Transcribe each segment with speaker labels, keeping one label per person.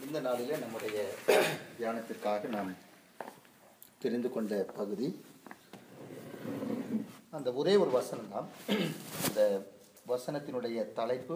Speaker 1: இந்த நாளிலே நம்முடைய தியானத்திற்காக நாம் தெரிந்து கொண்ட பகுதி அந்த ஒரே ஒரு வசனம் தான் அந்த வசனத்தினுடைய தலைப்பு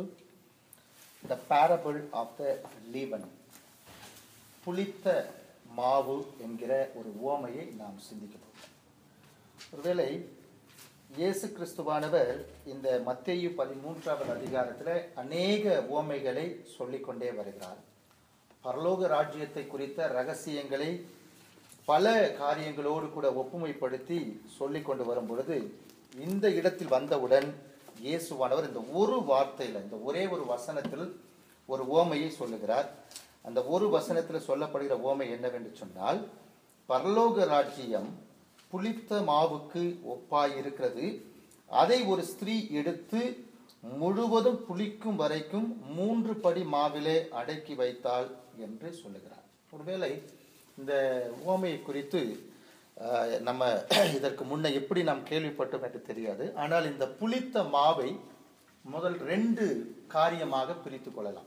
Speaker 1: த பேரபிள் ஆஃப் த லீவன் புளித்த மாவு என்கிற ஒரு உவமையை நாம் சிந்திக்க போகிறோம் ஒருவேளை இயேசு கிறிஸ்துவானவர் இந்த மத்தேயு பதிமூன்றாவது அதிகாரத்தில் அநேக உவமைகளை சொல்லிக்கொண்டே வருகிறார் பரலோக ராஜ்யத்தை குறித்த ரகசியங்களை பல காரியங்களோடு கூட ஒப்புமைப்படுத்தி சொல்லிக் கொண்டு வரும் பொழுது இந்த இடத்தில் வந்தவுடன் இயேசுவானவர் இந்த ஒரு வார்த்தையில் இந்த ஒரே ஒரு வசனத்தில் ஒரு ஓமையை சொல்லுகிறார் அந்த ஒரு வசனத்தில் சொல்லப்படுகிற ஓமை என்னவென்று சொன்னால் பரலோக ராஜ்யம் புளித்த மாவுக்கு ஒப்பாய் இருக்கிறது அதை ஒரு ஸ்திரீ எடுத்து முழுவதும் புளிக்கும் வரைக்கும் மூன்று படி மாவிலே அடக்கி வைத்தாள் என்று சொல்லுகிறார் ஒருவேளை இந்த உவமையை குறித்து அஹ், நம்ம இதற்கு முன்ன எப்படி நாம் கேள்விப்பட்டோம் என்று தெரியாது ஆனால் இந்த புளித்த மாவை முதல் ரெண்டு காரியமாக பிரித்து கொள்ளலாம்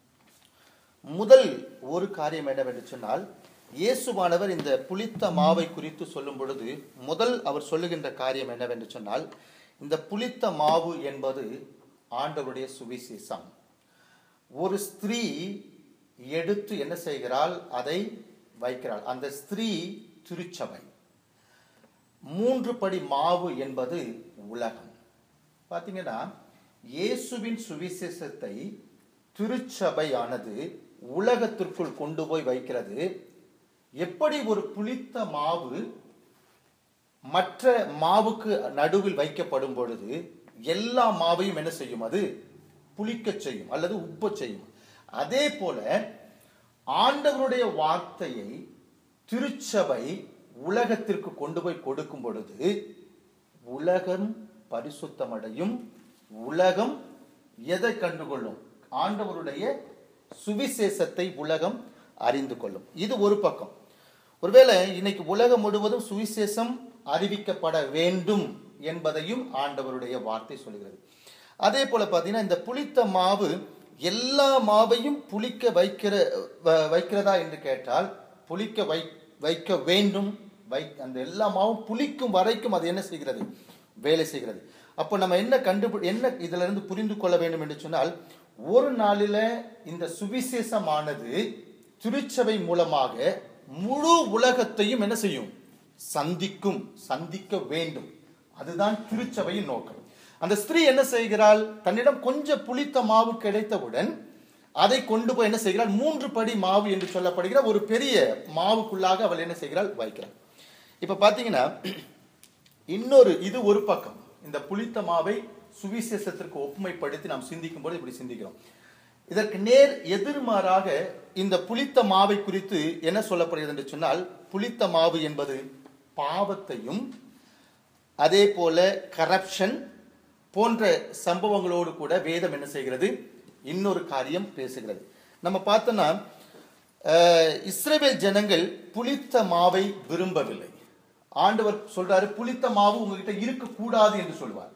Speaker 1: முதல் ஒரு காரியம் என்னவென்று சொன்னால் இயேசுவானவர் இந்த புளித்த மாவை குறித்து சொல்லும் பொழுது முதல் அவர் சொல்லுகின்ற காரியம் என்னவென்று சொன்னால் இந்த புளித்த மாவு என்பது ஆண்டவருடைய சுவிசேஷம் ஒரு ஸ்திரீ எடுத்து என்ன செய்கிறாள் அதை வைக்கிறாள் அந்த ஸ்திரீ திருச்சபை மூன்று படி மாவு என்பது உலகம் பார்த்தீங்கன்னா இயேசுவின் சுவிசேஷத்தை திருச்சபையானது உலகத்திற்குள் கொண்டு போய் வைக்கிறது எப்படி ஒரு புளித்த மாவு மற்ற மாவுக்கு நடுவில் வைக்கப்படும் பொழுது எல்லா மாவையும் என்ன செய்யும் அது புளிக்கச் செய்யும் அல்லது உப்பச் செய்யும் அதே போல ஆண்டவருடைய வார்த்தையை திருச்சபை உலகத்திற்கு கொண்டு போய் கொடுக்கும் பொழுது உலகம் பரிசுத்தமடையும் உலகம் எதை கண்டுகொள்ளும் ஆண்டவருடைய சுவிசேஷத்தை உலகம் அறிந்து கொள்ளும் இது ஒரு பக்கம் ஒருவேளை இன்னைக்கு உலகம் முழுவதும் சுவிசேஷம் அறிவிக்கப்பட வேண்டும் என்பதையும் ஆண்டவருடைய வார்த்தை சொல்கிறது அதே போல பார்த்தீங்கன்னா இந்த புளித்த மாவு எல்லா மாவையும் புளிக்க வைக்கிற வ- வைக்கிறதா என்று கேட்டால் புளிக்க வை வைக்க வேண்டும் வை அந்த எல்லா மாவும் புளிக்கும் வரைக்கும் அது என்ன செய்கிறது வேலை செய்கிறது அப்போ நம்ம என்ன கண்டுபி என்ன இதுல இருந்து புரிந்து கொள்ள வேண்டும் என்று சொன்னால் ஒரு நாளில இந்த சுவிசேஷமானது திருச்சபை மூலமாக முழு உலகத்தையும் என்ன செய்யும் சந்திக்கும் சந்திக்க வேண்டும் அதுதான் திருச்சபையின் நோக்கம் அந்த ஸ்திரீ என்ன செய்கிறாள் தன்னிடம் கொஞ்சம் புளித்த மாவு கிடைத்தவுடன் அதை கொண்டு போய் என்ன செய்கிறாள் மூன்று படி மாவு என்று சொல்லப்படுகிற ஒரு பெரிய மாவுக்குள்ளாக அவள் என்ன செய்கிறாள் வைக்கிறாள் இப்ப பாத்தீங்கன்னா இன்னொரு இது ஒரு பக்கம் இந்த புளித்த மாவை சுவிசேஷத்திற்கு ஒப்புமைப்படுத்தி நாம் சிந்திக்கும் போது இப்படி சிந்திக்கிறோம் இதற்கு நேர் எதிர்மாறாக இந்த புளித்த மாவை குறித்து என்ன சொல்லப்படுகிறது என்று சொன்னால் புளித்த மாவு என்பது பாவத்தையும் அதே போல கரப்ஷன் போன்ற சம்பவங்களோடு கூட வேதம் என்ன செய்கிறது இன்னொரு காரியம் பேசுகிறது நம்ம பார்த்தோம்னா அஹ், இஸ்ரவேல் ஜனங்கள் புளித்த மாவை விரும்பவில்லை ஆண்டவர் சொல்றாரு புளித்த மாவு உங்ககிட்ட இருக்கக்கூடாது என்று சொல்வார்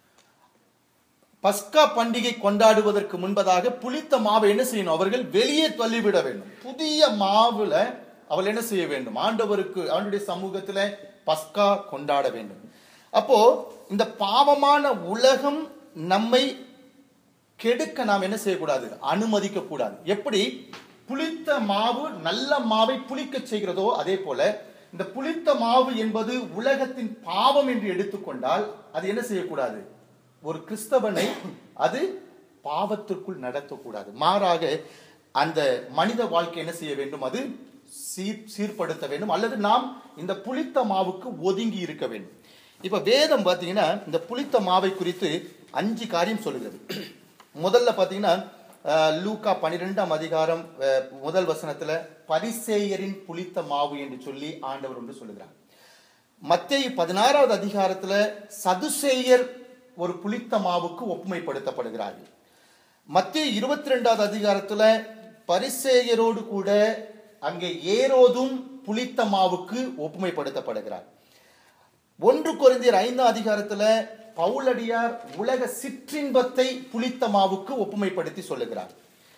Speaker 1: பஸ்கா பண்டிகை கொண்டாடுவதற்கு முன்பதாக புளித்த மாவை என்ன செய்யணும் அவர்கள் வெளியே தள்ளிவிட வேண்டும் புதிய மாவுல அவள் என்ன செய்ய வேண்டும் ஆண்டவருக்கு ஆண்டுடைய சமூகத்துல பஸ்கா கொண்டாட வேண்டும் அப்போ இந்த பாவமான உலகம் நம்மை கெடுக்க நாம் என்ன செய்யக்கூடாது அனுமதிக்க கூடாது எப்படி புளித்த மாவு நல்ல மாவை புளிக்க செய்கிறதோ அதே போல இந்த புளித்த மாவு என்பது உலகத்தின் பாவம் என்று எடுத்துக்கொண்டால் அது என்ன செய்யக்கூடாது ஒரு கிறிஸ்தவனை அது பாவத்திற்குள் நடத்தக்கூடாது மாறாக அந்த மனித வாழ்க்கை என்ன செய்ய வேண்டும் அது சீர் சீர்படுத்த வேண்டும் அல்லது நாம் இந்த புளித்த மாவுக்கு ஒதுங்கி இருக்க வேண்டும் இப்ப வேதம் பார்த்தீங்கன்னா இந்த புளித்த மாவை குறித்து அஞ்சு காரியம் சொல்லுகிறது முதல்ல பார்த்தீங்கன்னா அஹ், லூக்கா பன்னிரெண்டாம் அதிகாரம் அஹ், முதல் வசனத்துல பரிசேயரின் புளித்த மாவு என்று சொல்லி ஆண்டவர் ஒன்று சொல்லுகிறார் மத்தேயு பதினாறாவது அதிகாரத்துல சதுசேயர் ஒரு புளித்த மாவுக்கு ஒப்புமைப்படுத்தப்படுகிறார்கள் மத்திய இருபத்தி ரெண்டாவது அதிகாரத்துல பரிசேயரோடு கூட அங்கே ஏரோதும் புளித்த மாவுக்கு ஒப்புமைப்படுத்தப்படுகிறார் ஒன்று கொரிந்தியர் ஐந்தாம் அதிகாரத்துல பவுலடியார் உலக சிற்றின்பத்தை புளித்த மாவுக்கு ஒப்புமைப்படுத்தி சொல்லுகிறார்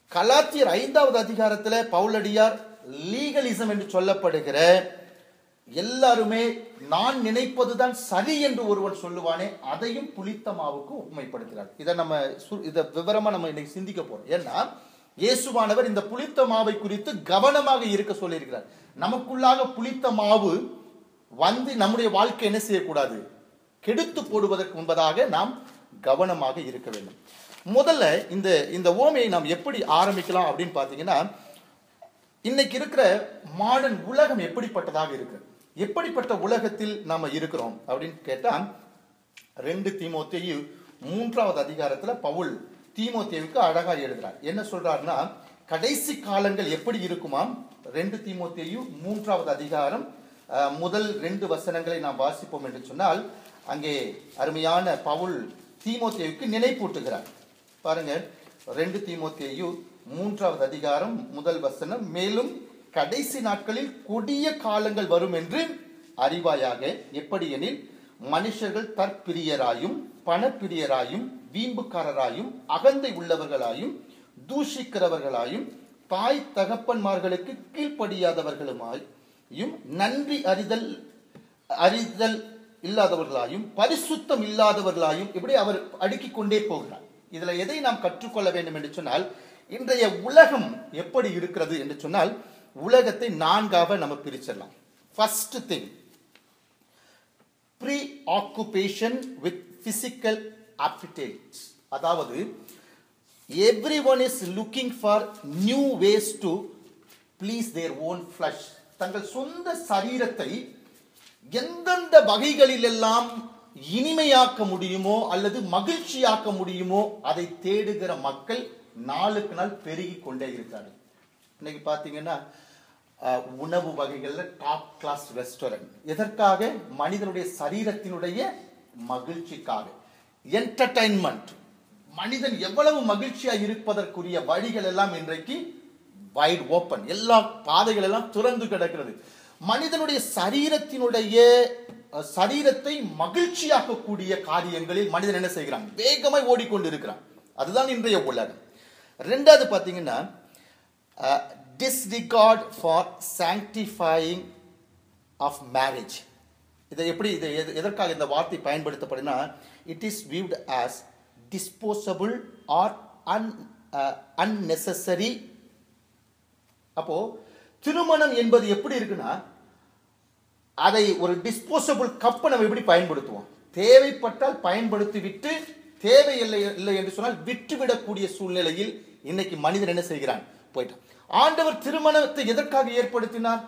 Speaker 1: கலாத்தியர் ஐந்தாவது அதிகாரத்துல பவுலடியார் லீகலிசம் என்று சொல்லப்படுகிற எல்லாருமே நான் நினைப்பதுதான் சரி என்று ஒருவன் சொல்லுவானே அதையும் புளித்த மாவுக்கு உண்மைப்படுத்துகிறார் இதை நம்ம சு- இதை விவரமா நம்ம இன்னைக்கு சிந்திக்க போறோம் ஏன்னா இயேசுவானவர் இந்த புளித்த மாவை குறித்து கவனமாக இருக்க சொல்லியிருக்கிறார் நமக்குள்ளாக புளித்த மாவு வந்து நம்முடைய வாழ்க்கை என்ன செய்யக்கூடாது கெடுத்து போடுவதற்கு முன்பதாக நாம் கவனமாக இருக்க வேண்டும் முதல்ல இந்த இந்த ஓமையை நாம் எப்படி ஆரம்பிக்கலாம் அப்படின்னு பார்த்தீங்கன்னா இன்னைக்கு இருக்கிற மாடர்ன் உலகம் எப்படிப்பட்டதாக இருக்கு எப்படிப்பட்ட உலகத்தில் நாம இருக்கிறோம் அப்படின்னு கேட்டா ரெண்டு தீமோத்தேயு மூன்றாவது அதிகாரத்துல பவுல் தீமோத்தேயுக்கு அழகா எழுதுறார் என்ன சொல்றாருன்னா கடைசி காலங்கள் எப்படி இருக்குமாம் ரெண்டு தீமோத்தேயு மூன்றாவது அதிகாரம் அஹ், முதல் ரெண்டு வசனங்களை நாம் வாசிப்போம் என்று சொன்னால் அங்கே அருமையான பவுல் தீமோத்தேயுக்கு நினைப்பூட்டுகிறார் பாருங்க ரெண்டு தீமோத்தேயு மூன்றாவது அதிகாரம் முதல் வசனம் மேலும் கடைசி நாட்களில் கொடிய காலங்கள் வரும் என்று அறிவாயாக எப்படி எனில் மனுஷர்கள் தற்பிரியராயும் பணப்பிரியராயும் வீம்புக்காரராயும் அகந்தை உள்ளவர்களாயும் தூஷிக்கிறவர்களாயும் தாய் தகப்பன்மார்களுக்கு கீழ்ப்படியாதவர்களுமாயும் நன்றி அறிதல் அறிதல் இல்லாதவர்களாயும் பரிசுத்தம் இல்லாதவர்களாயும் இப்படி அவர் அடுக்கிக் கொண்டே போகிறார் இதுல எதை நாம் கற்றுக்கொள்ள வேண்டும் என்று சொன்னால் இன்றைய உலகம் எப்படி இருக்கிறது என்று சொன்னால் உலகத்தை நான்காக நம்ம பிரிச்சிடலாம் first thing preoccupation with physical appetites அதாவது everyone is looking for new ways to please their own flesh தங்கள் சொந்த சரீரத்தை எந்தெந்த வகைகளிலெல்லாம் இனிமையாக்க முடியுமோ அல்லது மகிழ்ச்சியாக்க முடியுமோ அதை தேடுகிற மக்கள் நாளுக்கு நாள் பெருகி கொண்டே இருக்கிறார்கள் இன்னைக்கு பார்த்தீங்கன்னா அஹ், உணவு வகைகள்ல டாப் கிளாஸ் ரெஸ்டாரண்ட் எதற்காக மனிதனுடைய சரீரத்தினுடைய மகிழ்ச்சிக்காக என்டர்டைன்மெண்ட் மனிதன் எவ்வளவு மகிழ்ச்சியா இருப்பதற்குரிய வழிகள் எல்லாம் இன்றைக்கு வைட் ஓப்பன் எல்லா பாதைகள் எல்லாம் திறந்து கிடக்கிறது மனிதனுடைய சரீரத்தினுடைய அஹ், சரீரத்தை மகிழ்ச்சியாக்கக்கூடிய காரியங்களில் மனிதன் என்ன செய்கிறான் வேகமாய் ஓடிக்கொண்டு இருக்கிறான் அதுதான் இன்றைய உலகம் ரெண்டாவது பார்த்தீங்கன்னா disregard for sanctifying of marriage இதை எப்படி இதை எது- எதற்காக இந்த வார்த்தை பயன்படுத்தப்படுனா it is viewed as disposable or un unnecessary அப்போ திருமணம் என்பது எப்படி இருக்குன்னா அதை ஒரு டிஸ்போசபிள் கப்பை நம்ம எப்படி பயன்படுத்துவோம் தேவைப்பட்டால் பயன்படுத்தி விட்டு தேவையில்லை இல்லை என்று சொன்னால் விட்டுவிடக்கூடிய சூழ்நிலையில் இன்னைக்கு மனிதன் என்ன செய்கிறான் போயிட்டான் ஆண்டவர் திருமணத்தை எதற்காக ஏற்படுத்தினார்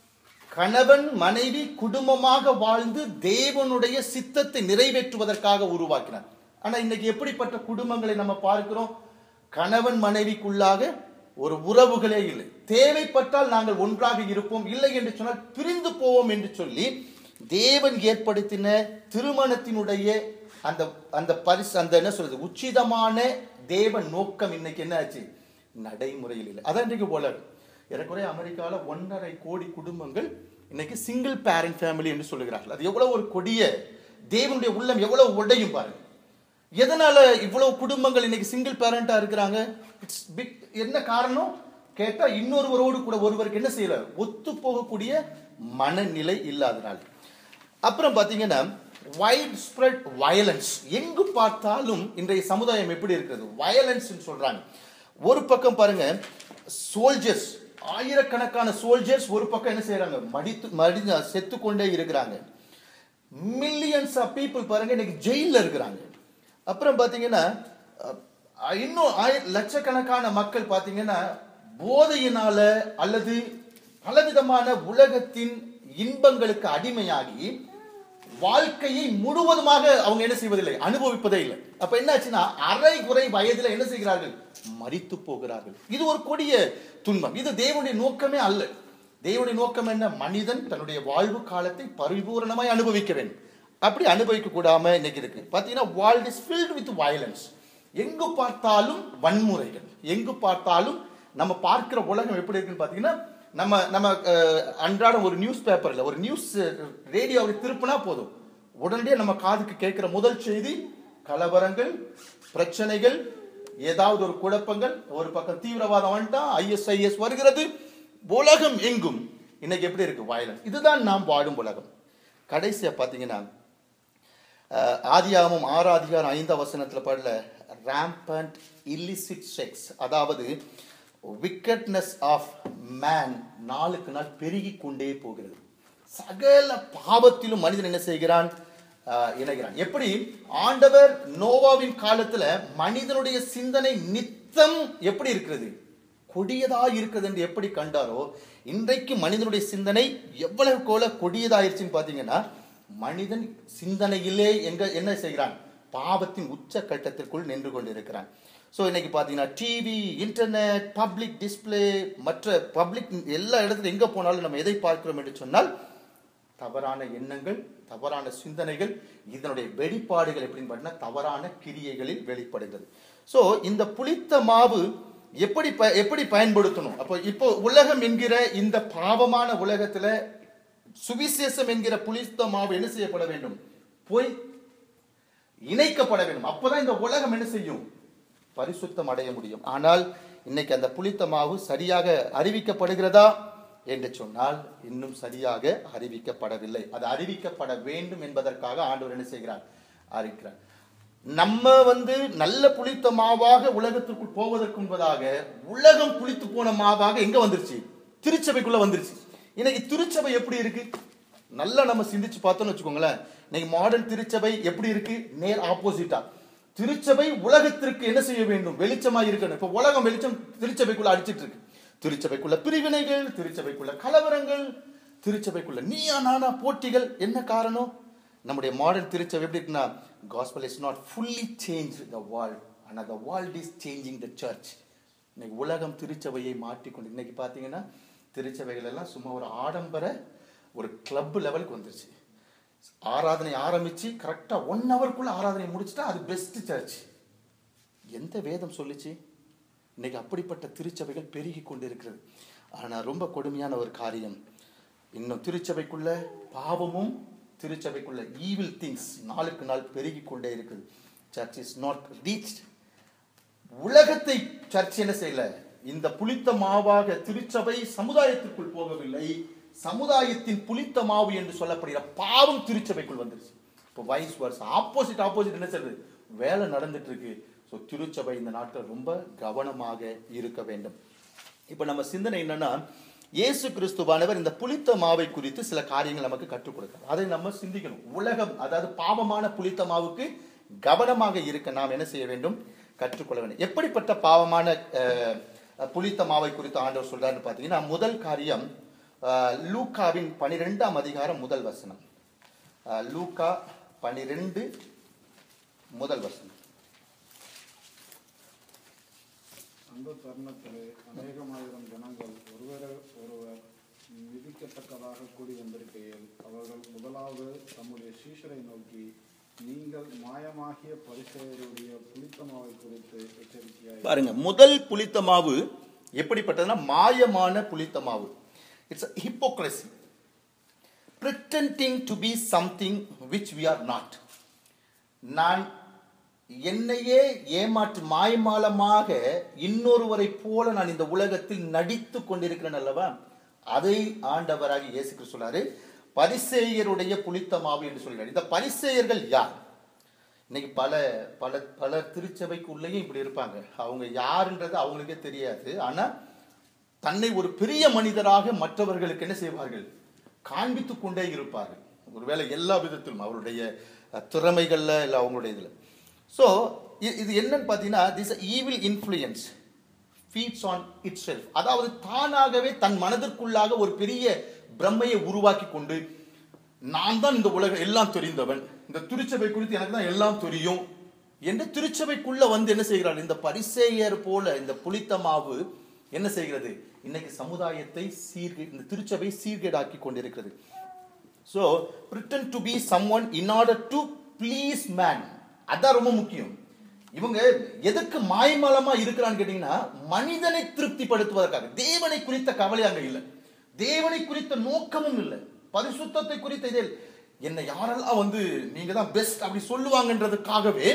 Speaker 1: கணவன் மனைவி குடும்பமாக வாழ்ந்து தேவனுடைய சித்தத்தை நிறைவேற்றுவதற்காக உருவாக்கினார் ஆனா இன்னைக்கு எப்படிப்பட்ட குடும்பங்களை நம்ம பார்க்கிறோம் கணவன் மனைவிக்குள்ளாக ஒரு உறவுகளே இல்லை தேவைப்பட்டால் நாங்கள் ஒன்றாக இருப்போம் இல்லை என்று சொன்னால் பிரிந்து போவோம் என்று சொல்லி தேவன் ஏற்படுத்தின திருமணத்தினுடைய அந்த அந்த பரிசு அந்த என்ன சொல்றது உச்சிதமான தேவ நோக்கம் இன்னைக்கு என்ன ஆச்சு நடைமுறையில் இல்லை அதான் இன்றைக்கு உலகம் ஏறக்குறைய அமெரிக்காவில் ஒன்றரை கோடி குடும்பங்கள் இன்னைக்கு சிங்கிள் பேரண்ட் ஃபேமிலி என்று சொல்லுகிறார்கள் அது எவ்வளவு ஒரு கொடிய தேவனுடைய உள்ளம் எவ்வளவு உடையும் பாருங்க எதனால இவ்வளவு குடும்பங்கள் இன்னைக்கு சிங்கிள் பேரண்டா இருக்கிறாங்க இட்ஸ் பிக் என்ன காரணம் கேட்டா இன்னொருவரோடு கூட ஒருவருக்கு என்ன செய்யல ஒத்து போகக்கூடிய மனநிலை இல்லாதனால அப்புறம் பாத்தீங்கன்னா வைட் ஸ்ப்ரெட் வயலன்ஸ் எங்கு பார்த்தாலும் இன்றைய சமுதாயம் எப்படி இருக்கிறது வயலன்ஸ் சொல்றாங்க ஒரு பக்கம் பாருங்க சோல்ஜர்ஸ் ஆயிரக்கணக்கான சோல்ஜர்ஸ் ஒரு பக்கம் என்ன செய்யறாங்க மடித்து மடி செத்து கொண்டே இருக்கிறாங்க மில்லியன்ஸ் ஆஃப் பீப்புள் பாருங்க இன்னைக்கு ஜெயிலில் இருக்கிறாங்க அப்புறம் பார்த்தீங்கன்னா அஹ், இன்னும் ஆய- லட்சக்கணக்கான மக்கள் பார்த்தீங்கன்னா போதையினால அல்லது பலவிதமான உலகத்தின் இன்பங்களுக்கு அடிமையாகி வாழ்க்கையை முழுவதுமாக அவங்க என்ன செய்வதில்லை அனுபவிப்பதே இல்லை அப்ப என்னாச்சுன்னா அரை குறை வயதுல என்ன செய்கிறார்கள் மரித்து போகிறார்கள் இது ஒரு கொடிய துன்பம் இது தேவனுடைய நோக்கமே அல்ல தேவனுடைய நோக்கம் என்ன மனிதன் தன்னுடைய வாழ்வு காலத்தை பரிபூரணமாய் அனுபவிக்க வேண்டும் அப்படி அனுபவிக்க கூடாம இன்னைக்கு இருக்கு பாத்தீங்கன்னா world is filled with violence எங்கு பார்த்தாலும் வன்முறைகள் எங்கு பார்த்தாலும் நம்ம பார்க்கிற உலகம் எப்படி இருக்குன்னு பாத்தீங்கன்னா நம்ம நம்ம அஹ், அன்றாடம் ஒரு நியூஸ் பேப்பர்ல ஒரு நியூஸ் ரேடியோவை திருப்பினா போதும் உடனடியே நம்ம காதுக்கு கேட்கிற முதல் செய்தி கலவரங்கள் பிரச்சனைகள் ஏதாவது ஒரு குழப்பங்கள் ஒரு பக்கம் தீவிரவாதம் வந்துட்டான் ஐஎஸ்ஐஎஸ் வருகிறது உலகம் எங்கும் இன்னைக்கு எப்படி இருக்கு வயலன்ஸ் இதுதான் நாம் வாழும் உலகம் கடைசியா பாத்தீங்கன்னா அஹ், ஆதியாகமம் ஆறாம் அதிகாரம் ஐந்தாம் வசனத்துல பாடல rampant illicit செக்ஸ் அதாவது விக்கட்னஸ் ஆஃப் மேன் நாளுக்கு நாள் பெருகி கொண்டே போகிறது சகல பாவத்திலும் மனிதன் என்ன செய்கிறான் அஹ், இணைகிறான் எப்படி ஆண்டவர் நோவாவின் காலத்துல மனிதனுடைய சிந்தனை நித்தம் எப்படி இருக்கிறது கொடியதா இருக்கிறது என்று எப்படி கண்டாரோ இன்றைக்கு மனிதனுடைய சிந்தனை எவ்வளவு கோல கொடியதாயிருச்சுன்னு பாத்தீங்கன்னா மனிதன் சிந்தனையிலே எங்க என்ன செய்கிறான் பாவத்தின் உச்ச கட்டத்திற்குள் நின்று கொண்டிருக்கிறான் ஸோ இன்னைக்கு பார்த்தீங்கன்னா டிவி இன்டர்நெட் பப்ளிக் டிஸ்ப்ளே மற்ற பப்ளிக் எல்லா இடத்துல எங்கே போனாலும் நம்ம எதை பார்க்கிறோம் என்று சொன்னால் தவறான எண்ணங்கள் தவறான சிந்தனைகள் இதனுடைய வெளிப்பாடுகள் எப்படின்னு பார்த்தீங்கன்னா தவறான கிரியைகளில் வெளிப்படுகிறது ஸோ இந்த புளித்த மாவு எப்படி ப- எப்படி பயன்படுத்தணும் அப்போ இப்போ உலகம் என்கிற இந்த பாவமான உலகத்துல சுவிசேஷம் என்கிற புளித்த மாவு என்ன செய்யப்பட வேண்டும் போய் இணைக்கப்பட வேண்டும் அப்பதான் இந்த உலகம் என்ன செய்யும் பரிசுத்தம் அடைய முடியும் ஆனால் இன்னைக்கு அந்த புளித்த மாவு சரியாக அறிவிக்கப்படுகிறதா என்று சொன்னால் இன்னும் சரியாக அறிவிக்கப்படவில்லை அது அறிவிக்கப்பட வேண்டும் என்பதற்காக ஆண்டவர் என்ன செய்கிறார் அறிவிக்கிறார் நம்ம வந்து நல்ல புளித்த மாவாக உலகத்திற்குள் போவதற்கு முன்பதாக உலகம் புளித்து போன மாவாக எங்க வந்துருச்சு திருச்சபைக்குள்ள வந்துருச்சு இன்னைக்கு திருச்சபை எப்படி இருக்கு நல்லா நம்ம சிந்திச்சு பார்த்தோம்னு வச்சுக்கோங்களேன் இன்னைக்கு மாடர்ன் திருச்சபை எப்படி இருக்கு நேர் ஆப்போசிட்டா திருச்சபை உலகத்திற்கு என்ன செய்ய வேண்டும் வெளிச்சமா இருக்கணும் இப்ப உலகம் வெளிச்சம் திருச்சபைக்குள்ள அடிச்சிட்டு இருக்கு திருச்சபைக்குள்ள பிரிவினைகள் திருச்சபைக்குள்ள கலவரங்கள் திருச்சபைக்குள்ள நீயா நானா போட்டிகள் என்ன காரணம் நம்முடைய மாடர்ன் திருச்சபை எப்படி இருக்குன்னா gospel is not fully change the world ஆனால் the world is changing the church இன்னைக்கு உலகம் திருச்சபையை மாற்றிக்கொண்டு இன்னைக்கு பார்த்தீங்கன்னா திருச்சபைகள் எல்லாம் சும்மா ஒரு ஆடம்பர ஒரு கிளப் லெவலுக்கு வந்துருச்சு ஆராதனை ஆரம்பிச்சு கரெக்டா ஒன் ஹவருக்குள்ள ஆராதனை முடிச்சிட்டா அது பெஸ்ட் சர்ச் எந்த வேதம் சொல்லுச்சு இன்னைக்கு அப்படிப்பட்ட திருச்சபைகள் பெருகி கொண்டிருக்கிறது ஆனா ரொம்ப கொடுமையான ஒரு காரியம் இன்னும் திருச்சபைக்குள்ள பாவமும் திருச்சபைக்குள்ள ஈவில் திங்ஸ் நாளுக்கு நாள் பெருகி கொண்டே இருக்குது சர்ச் இஸ் நாட் ரீச் உலகத்தை சர்ச் என்ன செய்யல இந்த புளித்த மாவாக திருச்சபை சமுதாயத்திற்குள் போகவில்லை சமுதாயத்தின் புளித்த மாவு என்று சொல்லப்படுகிற பாவம் திருச்சபைக்குள் வந்துருச்சு இப்போ வைஸ் வர்ஸ் ஆப்போசிட் ஆப்போசிட் என்ன சொல்றது வேலை நடந்துட்டு இருக்கு ஸோ திருச்சபை இந்த நாட்கள் ரொம்ப கவனமாக இருக்க வேண்டும் இப்போ நம்ம சிந்தனை என்னன்னா இயேசு கிறிஸ்துவானவர் இந்த புளித்த மாவை குறித்து சில காரியங்கள் நமக்கு கற்றுக் கொடுக்கிறார் அதை நம்ம சிந்திக்கணும் உலகம் அதாவது பாவமான புளித்த மாவுக்கு கவனமாக இருக்க நாம் என்ன செய்ய வேண்டும் கற்றுக்கொள்ள வேண்டும் எப்படிப்பட்ட பாவமான அஹ், புளித்த மாவை குறித்து ஆண்டவர் சொல்றாருன்னு பார்த்தீங்கன்னா முதல் காரியம் அஹ், லூக்காவின் பனிரெண்டாம் அதிகாரம் முதல் வசனம் அஹ், லூக்கா பனிரெண்டு முதல் வசனம்
Speaker 2: அந்த தருணத்திலே அநேகமாயிரம் ஜனங்கள் ஒருவரை ஒருவர் மிதிக்கத்தக்கதாக கூடி வந்திருக்கையில் அவர்கள் முதலாவது தம்முடைய சீஷரை நோக்கி நீங்கள் மாயமாகிய பரிசெயருடைய புளித்தமாவை குறித்து எச்சரிக்கையாய்
Speaker 1: பாருங்க முதல் புளித்த மாவு எப்படிப்பட்டதுன்னா மாயமான புளித்த மாவு it's hypocrisy pretending to be something which we are not நான் என்னையே ஏமாற்று மாய்மாலமாக இன்னொருவரை போல நான் இந்த உலகத்தில் நடித்து கொண்டிருக்கிறேன் அல்லவா அதை ஆண்டவராகி இயேசு கிறிஸ்து சொல்லாரு பரிசேயருடைய புளித்த மாவு என்று சொல்கிறார் இந்த பரிசேயர்கள் யார் இன்னைக்கு பல பல பல திருச்சபைக்குள்ளேயும் இப்படி இருப்பாங்க அவங்க யாருன்றது அவங்களுக்கே தெரியாது ஆனா தன்னை ஒரு பெரிய மனிதராக மற்றவர்களுக்கு என்ன செய்வார்கள் காண்பித்துக் கொண்டே இருப்பார்கள் ஒருவேளை எல்லா விதத்திலும் அவருடைய அஹ், திறமைகள்ல இல்லை அவங்களுடைய இதுல ஸோ இது என்னன்னு பார்த்தீங்கன்னா this evil influence feeds on itself அதாவது தானாகவே தன் மனதிற்குள்ளாக ஒரு பெரிய பிரம்மையை உருவாக்கி கொண்டு நான் தான் இந்த உலகம் எல்லாம் தெரிந்தவன் இந்த திருச்சபை குறித்து எனக்கு தான் எல்லாம் தெரியும் என்று திருச்சபைக்குள்ள வந்து என்ன செய்கிறார் இந்த பரிசேயர் போல இந்த புளித்த மாவு என்ன செய்கிறது இன்னைக்கு சமுதாயத்தை சீர்கே இந்த திருச்சபை சீர்கேடாக்கி கொண்டிருக்கிறது so pretend to be someone in order to please man அதான் ரொம்ப முக்கியம் இவங்க எதற்கு மாய்மலமா இருக்கிறான்னு கேட்டீங்கன்னா மனிதனை திருப்திப்படுத்துவதற்காக தேவனை குறித்த கவலை அங்க இல்லை தேவனை குறித்த நோக்கமும் இல்லை பரிசுத்தத்தை குறித்த இதில் என்னை யாரெல்லாம் வந்து நீங்க தான் பெஸ்ட் அப்படி சொல்லுவாங்கன்றதுக்காகவே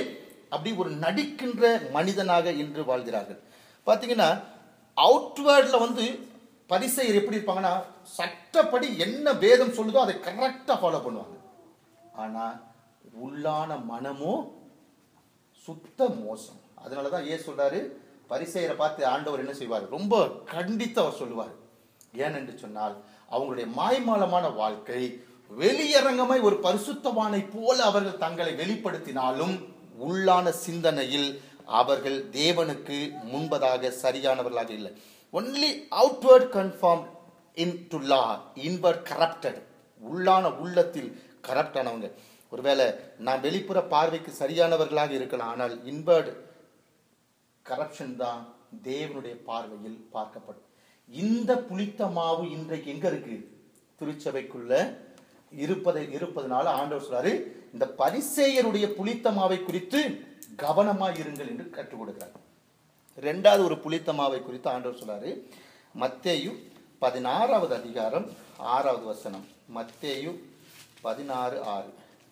Speaker 1: அப்படி ஒரு நடிக்கின்ற மனிதனாக இன்று வாழ்கிறார்கள் பார்த்தீங்கன்னா அவுட்வேர்டில் வந்து பரிசெயர் எப்படி இருப்பாங்கன்னா சட்டப்படி என்ன வேதம் சொல்லுதோ அதை கரெக்டாக ஃபாலோ பண்ணுவாங்க ஆனால் உள்ளான மனமோ சுத்த மோசம் அதனால தான் ஏன் சொல்றாரு பரிசெயரை பார்த்து ஆண்டவர் என்ன செய்வார் ரொம்ப கண்டித்து அவர் சொல்லுவார் ஏனென்று சொன்னால் அவங்களுடைய மாய்மாலமான வாழ்க்கை வெளியரங்கமாய் ஒரு பரிசுத்தவானை போல அவர்கள் தங்களை வெளிப்படுத்தினாலும் உள்ளான சிந்தனையில் அவர்கள் தேவனுக்கு முன்பதாக சரியானவர்களாக இல்லை only outward conform in to law inward corrupted உள்ளான உள்ளத்தில் கரப்ட் ஆனவங்க ஒருவேளை நான் வெளிப்புற பார்வைக்கு சரியானவர்களாக இருக்கலாம் ஆனால் இன்வர்ட் கரப்ஷன் தான் தேவனுடைய பார்வையில் பார்க்கப்படும் இந்த புளித்த மாவு இன்றைக்கு எங்க இருக்கு திருச்சபைக்குள்ள இருப்பதை இருப்பதனால ஆண்டவர் சொல்றாரு இந்த பரிசேயருடைய புளித்த மாவை குறித்து கவனமா இருங்கள் என்று கற்றுக் கொடுக்கிறார் ரெண்டாவது ஒரு புளித்த மாவை குறித்து ஆண்டவர் சொல்றாரு மத்தேயு பதினாறாவது அதிகாரம் ஆறாவது வசனம் மத்தேயு பதினாறு ஆறு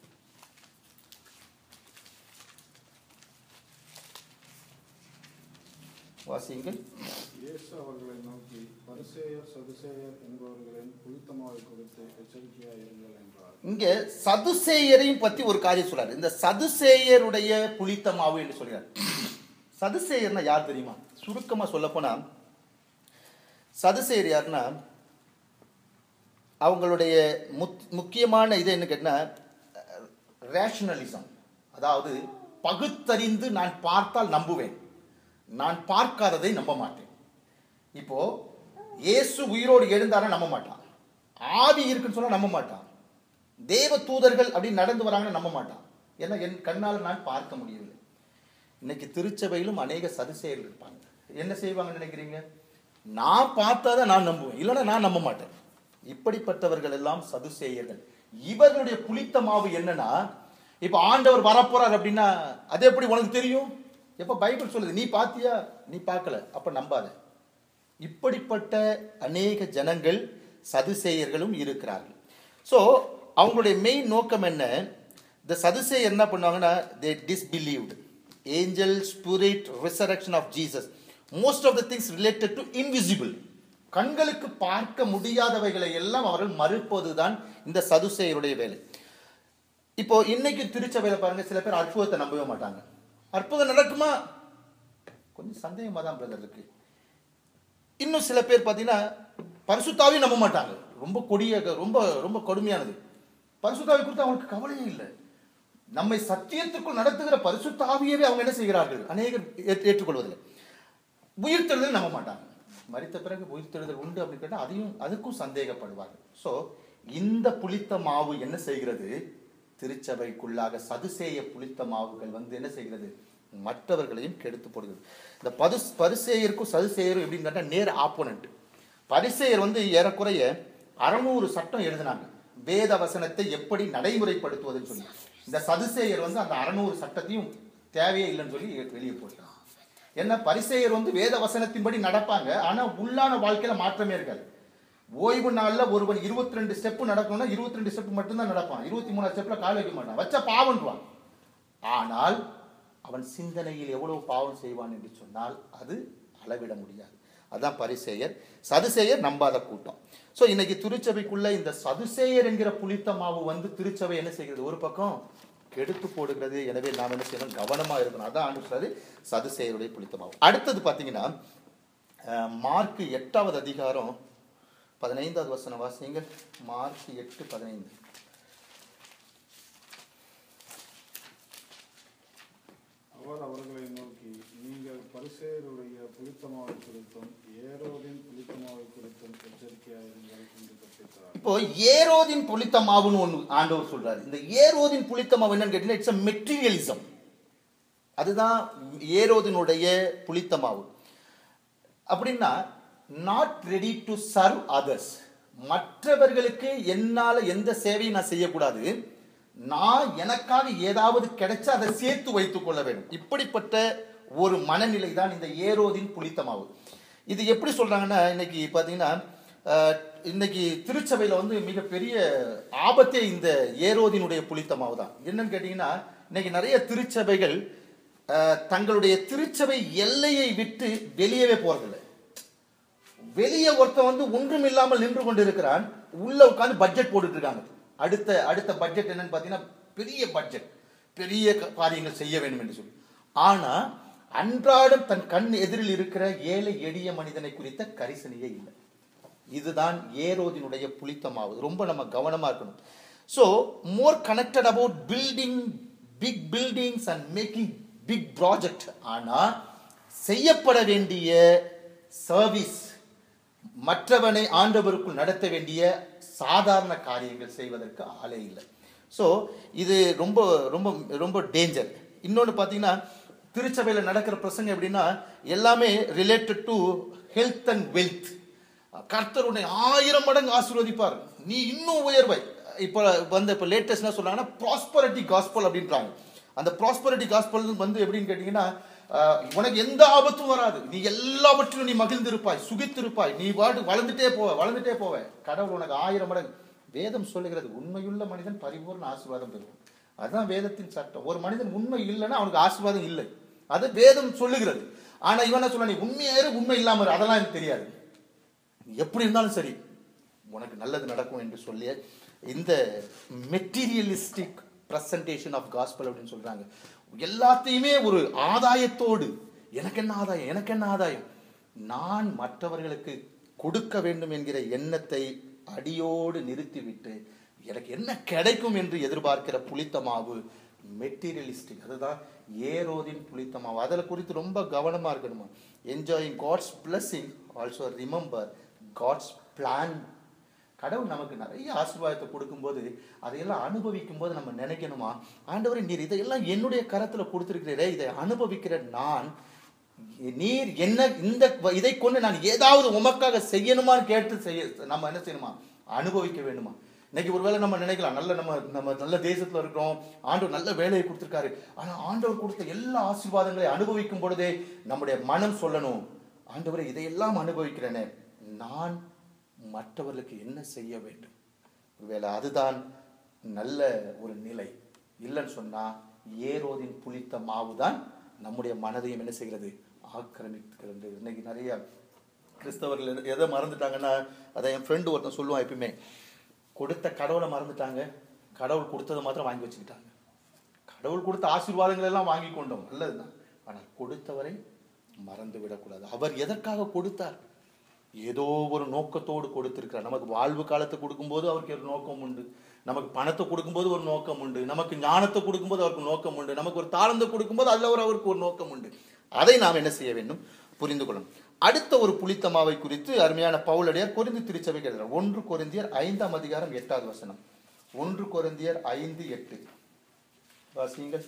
Speaker 1: வாசியுங்கள்
Speaker 2: இயேசு அவர்களை நோக்கி பரிசேயர் சதுசேயர் என்பவர்களின் புளித்தமாவை குறித்து எச்சரிக்கையாக இருங்கள் என்றார்
Speaker 1: இங்க சதுசேயரையும் பத்தி ஒரு காரியம் சொல்றாரு இந்த சதுசேயருடைய புளித்த மாவு என்று சொல்றாரு சதுசேயர்னா யார் தெரியுமா சுருக்கமா சொல்ல போனா சதுசேயர் யாருன்னா அவங்களுடைய முத்- முக்கியமான இது என்ன கேட்டா ரேஷனலிசம் அதாவது பகுத்தறிந்து நான் பார்த்தால் நம்புவேன் நான் பார்க்காததை நம்ப மாட்டேன் இப்போ இயேசு உயிரோடு எழுந்தாரா நம்ப மாட்டான் ஆவி இருக்குன்னு சொன்னா நம்ப மாட்டான் தேவ தூதர்கள் அப்படி நடந்து வராங்கன்னு நம்ப மாட்டான் ஏன்னா என் கண்ணால் நான் பார்க்க முடியவில்லை இன்னைக்கு திருச்சபையிலும் அநேக சதுசேயர்கள் இருப்பாங்க என்ன செய்வாங்கன்னு நினைக்கிறீங்க நான் பார்த்தாதான் நான் நம்புவேன் இல்லைன்னா நான் நம்ப மாட்டேன் இப்படிப்பட்டவர்கள் எல்லாம் சதுசேயர்கள் இவர்களுடைய புளித்த மாவு என்னன்னா இப்ப ஆண்டவர் வரப்போறார் அப்படின்னா அது எப்படி உனக்கு தெரியும் எப்ப பைபிள் சொல்லுது நீ பாத்தியா நீ பார்க்கல அப்ப நம்பாத இப்படிப்பட்ட அநேக ஜனங்கள் சதுசேயர்களும் இருக்கிறார்கள் ஸோ அவங்களுடைய மெயின் நோக்கம் என்ன இந்த சதுசேயர் என்ன பண்ணுவாங்கன்னா they disbelieved angel spirit resurrection of Jesus most of the things related to invisible கண்களுக்கு பார்க்க முடியாதவைகளை எல்லாம் அவர்கள் மறுப்பதுதான் இந்த சதுசேயருடைய வேலை இப்போ இன்னைக்கு திருச்சபையில பாருங்க சில பேர் அற்புதத்தை நம்பவே மாட்டாங்க அற்புதம் நடக்குமா கொஞ்சம் சந்தேகமா தான் பிரதர் இருக்கு இன்னும் சில பேர் பார்த்தீங்கன்னா பரிசுத்தாவையும் நம்ப மாட்டாங்க ரொம்ப கொடிய ரொம்ப ரொம்ப கொடுமையானது பரிசுத்தாவை குறித்து அவங்களுக்கு கவலையே இல்லை நம்மை சத்தியத்துக்குள் நடத்துகிற பரிசுத்தாவியவே அவங்க என்ன செய்கிறார்கள் அநேகர் ஏற்று- ஏற்றுக்கொள்வதில்லை உயிர்த்தெழுதல் நம்ப மாட்டாங்க மரித்த பிறகு உயிர்த்தெழுதல் உண்டு அப்படின்னு கேட்டால் அதையும் அதுக்கும் சந்தேகப்படுவார்கள் ஸோ இந்த புளித்த மாவு என்ன செய்கிறது திருச்சபைக்குள்ளாக சதுசேய புளித்த மாவுகள் வந்து என்ன செய்கிறது மற்றவர்களையும் கெடுத்து போடுகிறது இந்த பது பரிசேயருக்கும் சதுசேயரும் எப்படின்னு கேட்டால் நேர் ஆப்போனண்ட் பரிசேயர் வந்து ஏறக்குறைய அறநூறு சட்டம் எழுதினாங்க வேத வசனத்தை எப்படி நடைமுறைப்படுத்துவதுன்னு சொல்லி இந்த சதுசேயர் வந்து அந்த அறநூறு சட்டத்தையும் தேவையே இல்லைன்னு சொல்லி வெளியே போட்டாங்க என்ன பரிசேயர் வந்து வேத வசனத்தின்படி நடப்பாங்க ஆனா உள்ளான வாழ்க்கையில மாற்றமே இருக்காது ஓய்வு நாள்ல ஒருவன் இருபத்தி ரெண்டு ஸ்டெப் நடக்கணும்னா இருபத்தி ரெண்டு ஸ்டெப் மட்டும்தான் நடப்பான் இருபத்தி மூணு ஸ்டெப்ல கால் வைக்க மாட்டான் வச்ச பாவன்றான் ஆனால் அவன் சிந்தனையில் எவ்வளவு பாவம் செய்வான் என்று சொன்னால் அது அளவிட முடியாது அதான் பரிசேயர் சதுசேயர் நம்பாத கூட்டம் ஸோ இன்னைக்கு திருச்சபைக்குள்ள இந்த சதுசேயர் என்கிற புளித்த மாவு வந்து திருச்சபை என்ன செய்கிறது ஒரு பக்கம் கெடுத்து போடுகிறது எனவே நாம் என்ன செய்யணும் கவனமா இருக்கணும் அதான் ஆண்டு சொல்றாரு சதுசேயருடைய புளித்த மாவு அடுத்தது பார்த்தீங்கன்னா அஹ், மார்க் எட்டாவது அதிகாரம் பதினைந்தாவது வசனம் வாசிங்க மார்க் எட்டு பதினைந்து
Speaker 2: அவர் அவர்களை நோக்கி நீங்கள் பரிசேயருடைய புளித்தமாவை குறித்தும் ஏரோதின் புளித்தமாவை குறித்தும் எச்சரிக்கையாக இருங்கள் என்று கற்பித்தார்
Speaker 1: இப்போ ஏரோதின் புளித்த மாவுன்னு ஒன்று ஆண்டவர் சொல்றாரு இந்த ஏரோதின் புளித்த மாவு என்னன்னு கேட்டீங்கன்னா இட்ஸ் அ மெட்டீரியலிசம் அதுதான் ஏரோதினுடைய புளித்த மாவு அப்படின்னா not ready to serve others மற்றவர்களுக்கு என்னால எந்த சேவையும் நான் செய்யக்கூடாது நான் எனக்காக ஏதாவது கிடைச்சா அதை சேர்த்து வைத்துக் கொள்ள வேண்டும் இப்படிப்பட்ட ஒரு மனநிலை தான் இந்த ஏரோதின் புளித்த மாவு இது எப்படி சொல்றாங்கன்னா இன்னைக்கு பார்த்தீங்கன்னா அஹ், இன்னைக்கு திருச்சபையில் வந்து மிகப்பெரிய ஆபத்தே இந்த ஏரோதினுடைய புளித்த மாவு தான் என்னன்னு கேட்டிங்கன்னா இன்னைக்கு நிறைய திருச்சபைகள் அஹ், தங்களுடைய திருச்சபை எல்லையை விட்டு வெளியவே போறதில்லை வெளியே ஒருத்தன் வந்து ஒன்றும் இல்லாமல் நின்று கொண்டிருக்கிறான் உள்ள உட்கார்ந்து பட்ஜெட் போட்டுட்டு இருக்காங்க அடுத்த அடுத்த பட்ஜெட் என்னன்னு பார்த்தீங்கன்னா பெரிய பட்ஜெட் பெரிய க- காரியங்கள் செய்ய வேண்டும் என்று சொல்லி ஆனா அன்றாடம் தன் கண் எதிரில் இருக்கிற ஏழை எளிய மனிதனை குறித்த கரிசனையே இல்லை இதுதான் ஏரோதினுடைய புளித்தமாவது ரொம்ப நம்ம கவனமா இருக்கணும் so more connected about building big buildings and making big project ஆனா செய்யப்பட வேண்டிய சர்வீஸ் மற்றவனை ஆண்டவருக்குள் நடத்த வேண்டிய சாதாரண காரியங்கள் செய்வதற்கு ஆளே இல்லை ஸோ இது ரொம்ப ரொம்ப ரொம்ப டேஞ்சர் இன்னொன்று பார்த்தீங்கன்னா திருச்சபையில் நடக்கிற பிரசங்கம் எப்படின்னா எல்லாமே related to health and wealth கர்த்தர் உன்னை ஆயிரம் மடங்கு ஆசீர்வதிப்பார் நீ இன்னும் உயர்வை இப்போ வந்து இப்போ லேட்டஸ்ட் என்ன சொல்றாங்கன்னா ப்ராஸ்பரிட்டி காஸ்பல் அப்படின்றாங்க அந்த ப்ராஸ்பரிட்டி காஸ்பல் வந்து எப்படின்னு கேட்டிங்கன்னா ஆஹ், உனக்கு எந்த ஆபத்தும் வராது நீ எல்லாவற்றிலும் நீ மகிழ்ந்திருப்பாய் சுகித்திருப்பாய் நீ வாடு வளர்ந்துட்டே போவ வளர்ந்துட்டே போவ கடவுள் உனக்கு ஆயிரம் மடங்கு வேதம் சொல்லுகிறது உண்மையுள்ள மனிதன் பரிபூர்ண ஆசீர்வாதம் பெறுவான் அதுதான் வேதத்தின் சட்டம் ஒரு மனிதன் உண்மை இல்லைன்னா அவனுக்கு ஆசீர்வாதம் இல்லை அது வேதம் சொல்லுகிறது ஆனா இவன் என்ன சொல்ல நீ உண்மையாரு உண்மை இல்லாம இரு. அதெல்லாம் எனக்கு தெரியாது எப்படி இருந்தாலும் சரி உனக்கு நல்லது நடக்கும் என்று சொல்லி இந்த மெட்டீரியலிஸ்டிக் பிரசன்டேஷன் ஆஃப் காஸ்பல் அப்படின்னு சொல்றாங்க எல்லாத்தையுமே ஒரு ஆதாயத்தோடு எனக்கு என்ன ஆதாயம் எனக்கு என்ன ஆதாயம் நான் மற்றவர்களுக்கு கொடுக்க வேண்டும் என்கிற எண்ணத்தை அடியோடு நிறுத்திவிட்டு எனக்கு என்ன கிடைக்கும் என்று எதிர்பார்க்கிற புளித்த மாவு மெட்டீரியலிஸ்டிக் அதுதான் ஏரோதின் புளித்த மாவு அதில் குறித்து ரொம்ப கவனமா இருக்கணுமா enjoying God's blessing also remember God's plan கடவுள் நமக்கு நிறைய ஆசீர்வாதத்தை கொடுக்கும்போது அதையெல்லாம் அனுபவிக்கும் போது நம்ம நினைக்கணுமா ஆண்டவரே நீர் இதையெல்லாம் என்னுடைய கரத்துல கொடுத்திருக்கிறீரே இதை அனுபவிக்கிற நான் நீர் என்ன இந்த இதை கொண்டு நான் ஏதாவது உமக்காக செய்யணுமான்னு கேட்டு செய்ய நம்ம என்ன செய்யணுமா அனுபவிக்க வேண்டுமா இன்னைக்கு ஒருவேளை நம்ம நினைக்கலாம் நல்ல நம்ம நம்ம நல்ல தேசத்துல இருக்கிறோம் ஆண்டவர் நல்ல வேலையை கொடுத்திருக்காரு ஆனா ஆண்டவர் கொடுத்த எல்லா ஆசீர்வாதங்களை அனுபவிக்கும் பொழுதே நம்முடைய மனம் சொல்லணும் ஆண்டவரே இதையெல்லாம் அனுபவிக்கிறேனே நான் மற்றவர்களுக்கு என்ன செய்ய வேண்டும் ஒருவேளை அதுதான் நல்ல ஒரு நிலை இல்லைன்னு சொன்னா ஏரோதின் புளித்த மாவு தான் நம்முடைய மனதையும் என்ன செய்கிறது ஆக்கிரமிக்கிறது இன்னைக்கு நிறைய கிறிஸ்தவர்கள் எதை- எதை மறந்துட்டாங்கன்னா அதை என் ஃப்ரெண்டு ஒருத்தன் சொல்லுவான் எப்பயுமே கொடுத்த கடவுளை மறந்துட்டாங்க கடவுள் கொடுத்ததை மாத்திரம் வாங்கி வச்சுக்கிட்டாங்க கடவுள் கொடுத்த ஆசீர்வாதங்கள் எல்லாம் வாங்கி கொண்டோம் நல்லதுதான் ஆனால் கொடுத்தவரை மறந்து விடக்கூடாது அவர் எதற்காக கொடுத்தார் ஏதோ ஒரு நோக்கத்தோடு கொடுத்திருக்கிறார் நமக்கு வாழ்வு காலத்தை கொடுக்கும்போது அவருக்கு ஒரு நோக்கம் உண்டு நமக்கு பணத்தை கொடுக்கும்போது ஒரு நோக்கம் உண்டு நமக்கு ஞானத்தை கொடுக்கும்போது அவருக்கு நோக்கம் உண்டு நமக்கு ஒரு தாளந்தை கொடுக்கும்போது அதில் ஒரு அவருக்கு ஒரு நோக்கம் உண்டு அதை நாம் என்ன செய்ய வேண்டும் புரிந்து கொள்ளணும் அடுத்த ஒரு புளித்தமாவை குறித்து அருமையான பவுலடியார் கொரிந்து திருச்சபை எழுதுறார் ஒன்று கொரிந்தியர் ஐந்தாம் அதிகாரம் எட்டாவது வசனம் ஒன்று கொரிந்தியர் ஐந்து எட்டு வாசிங்கள்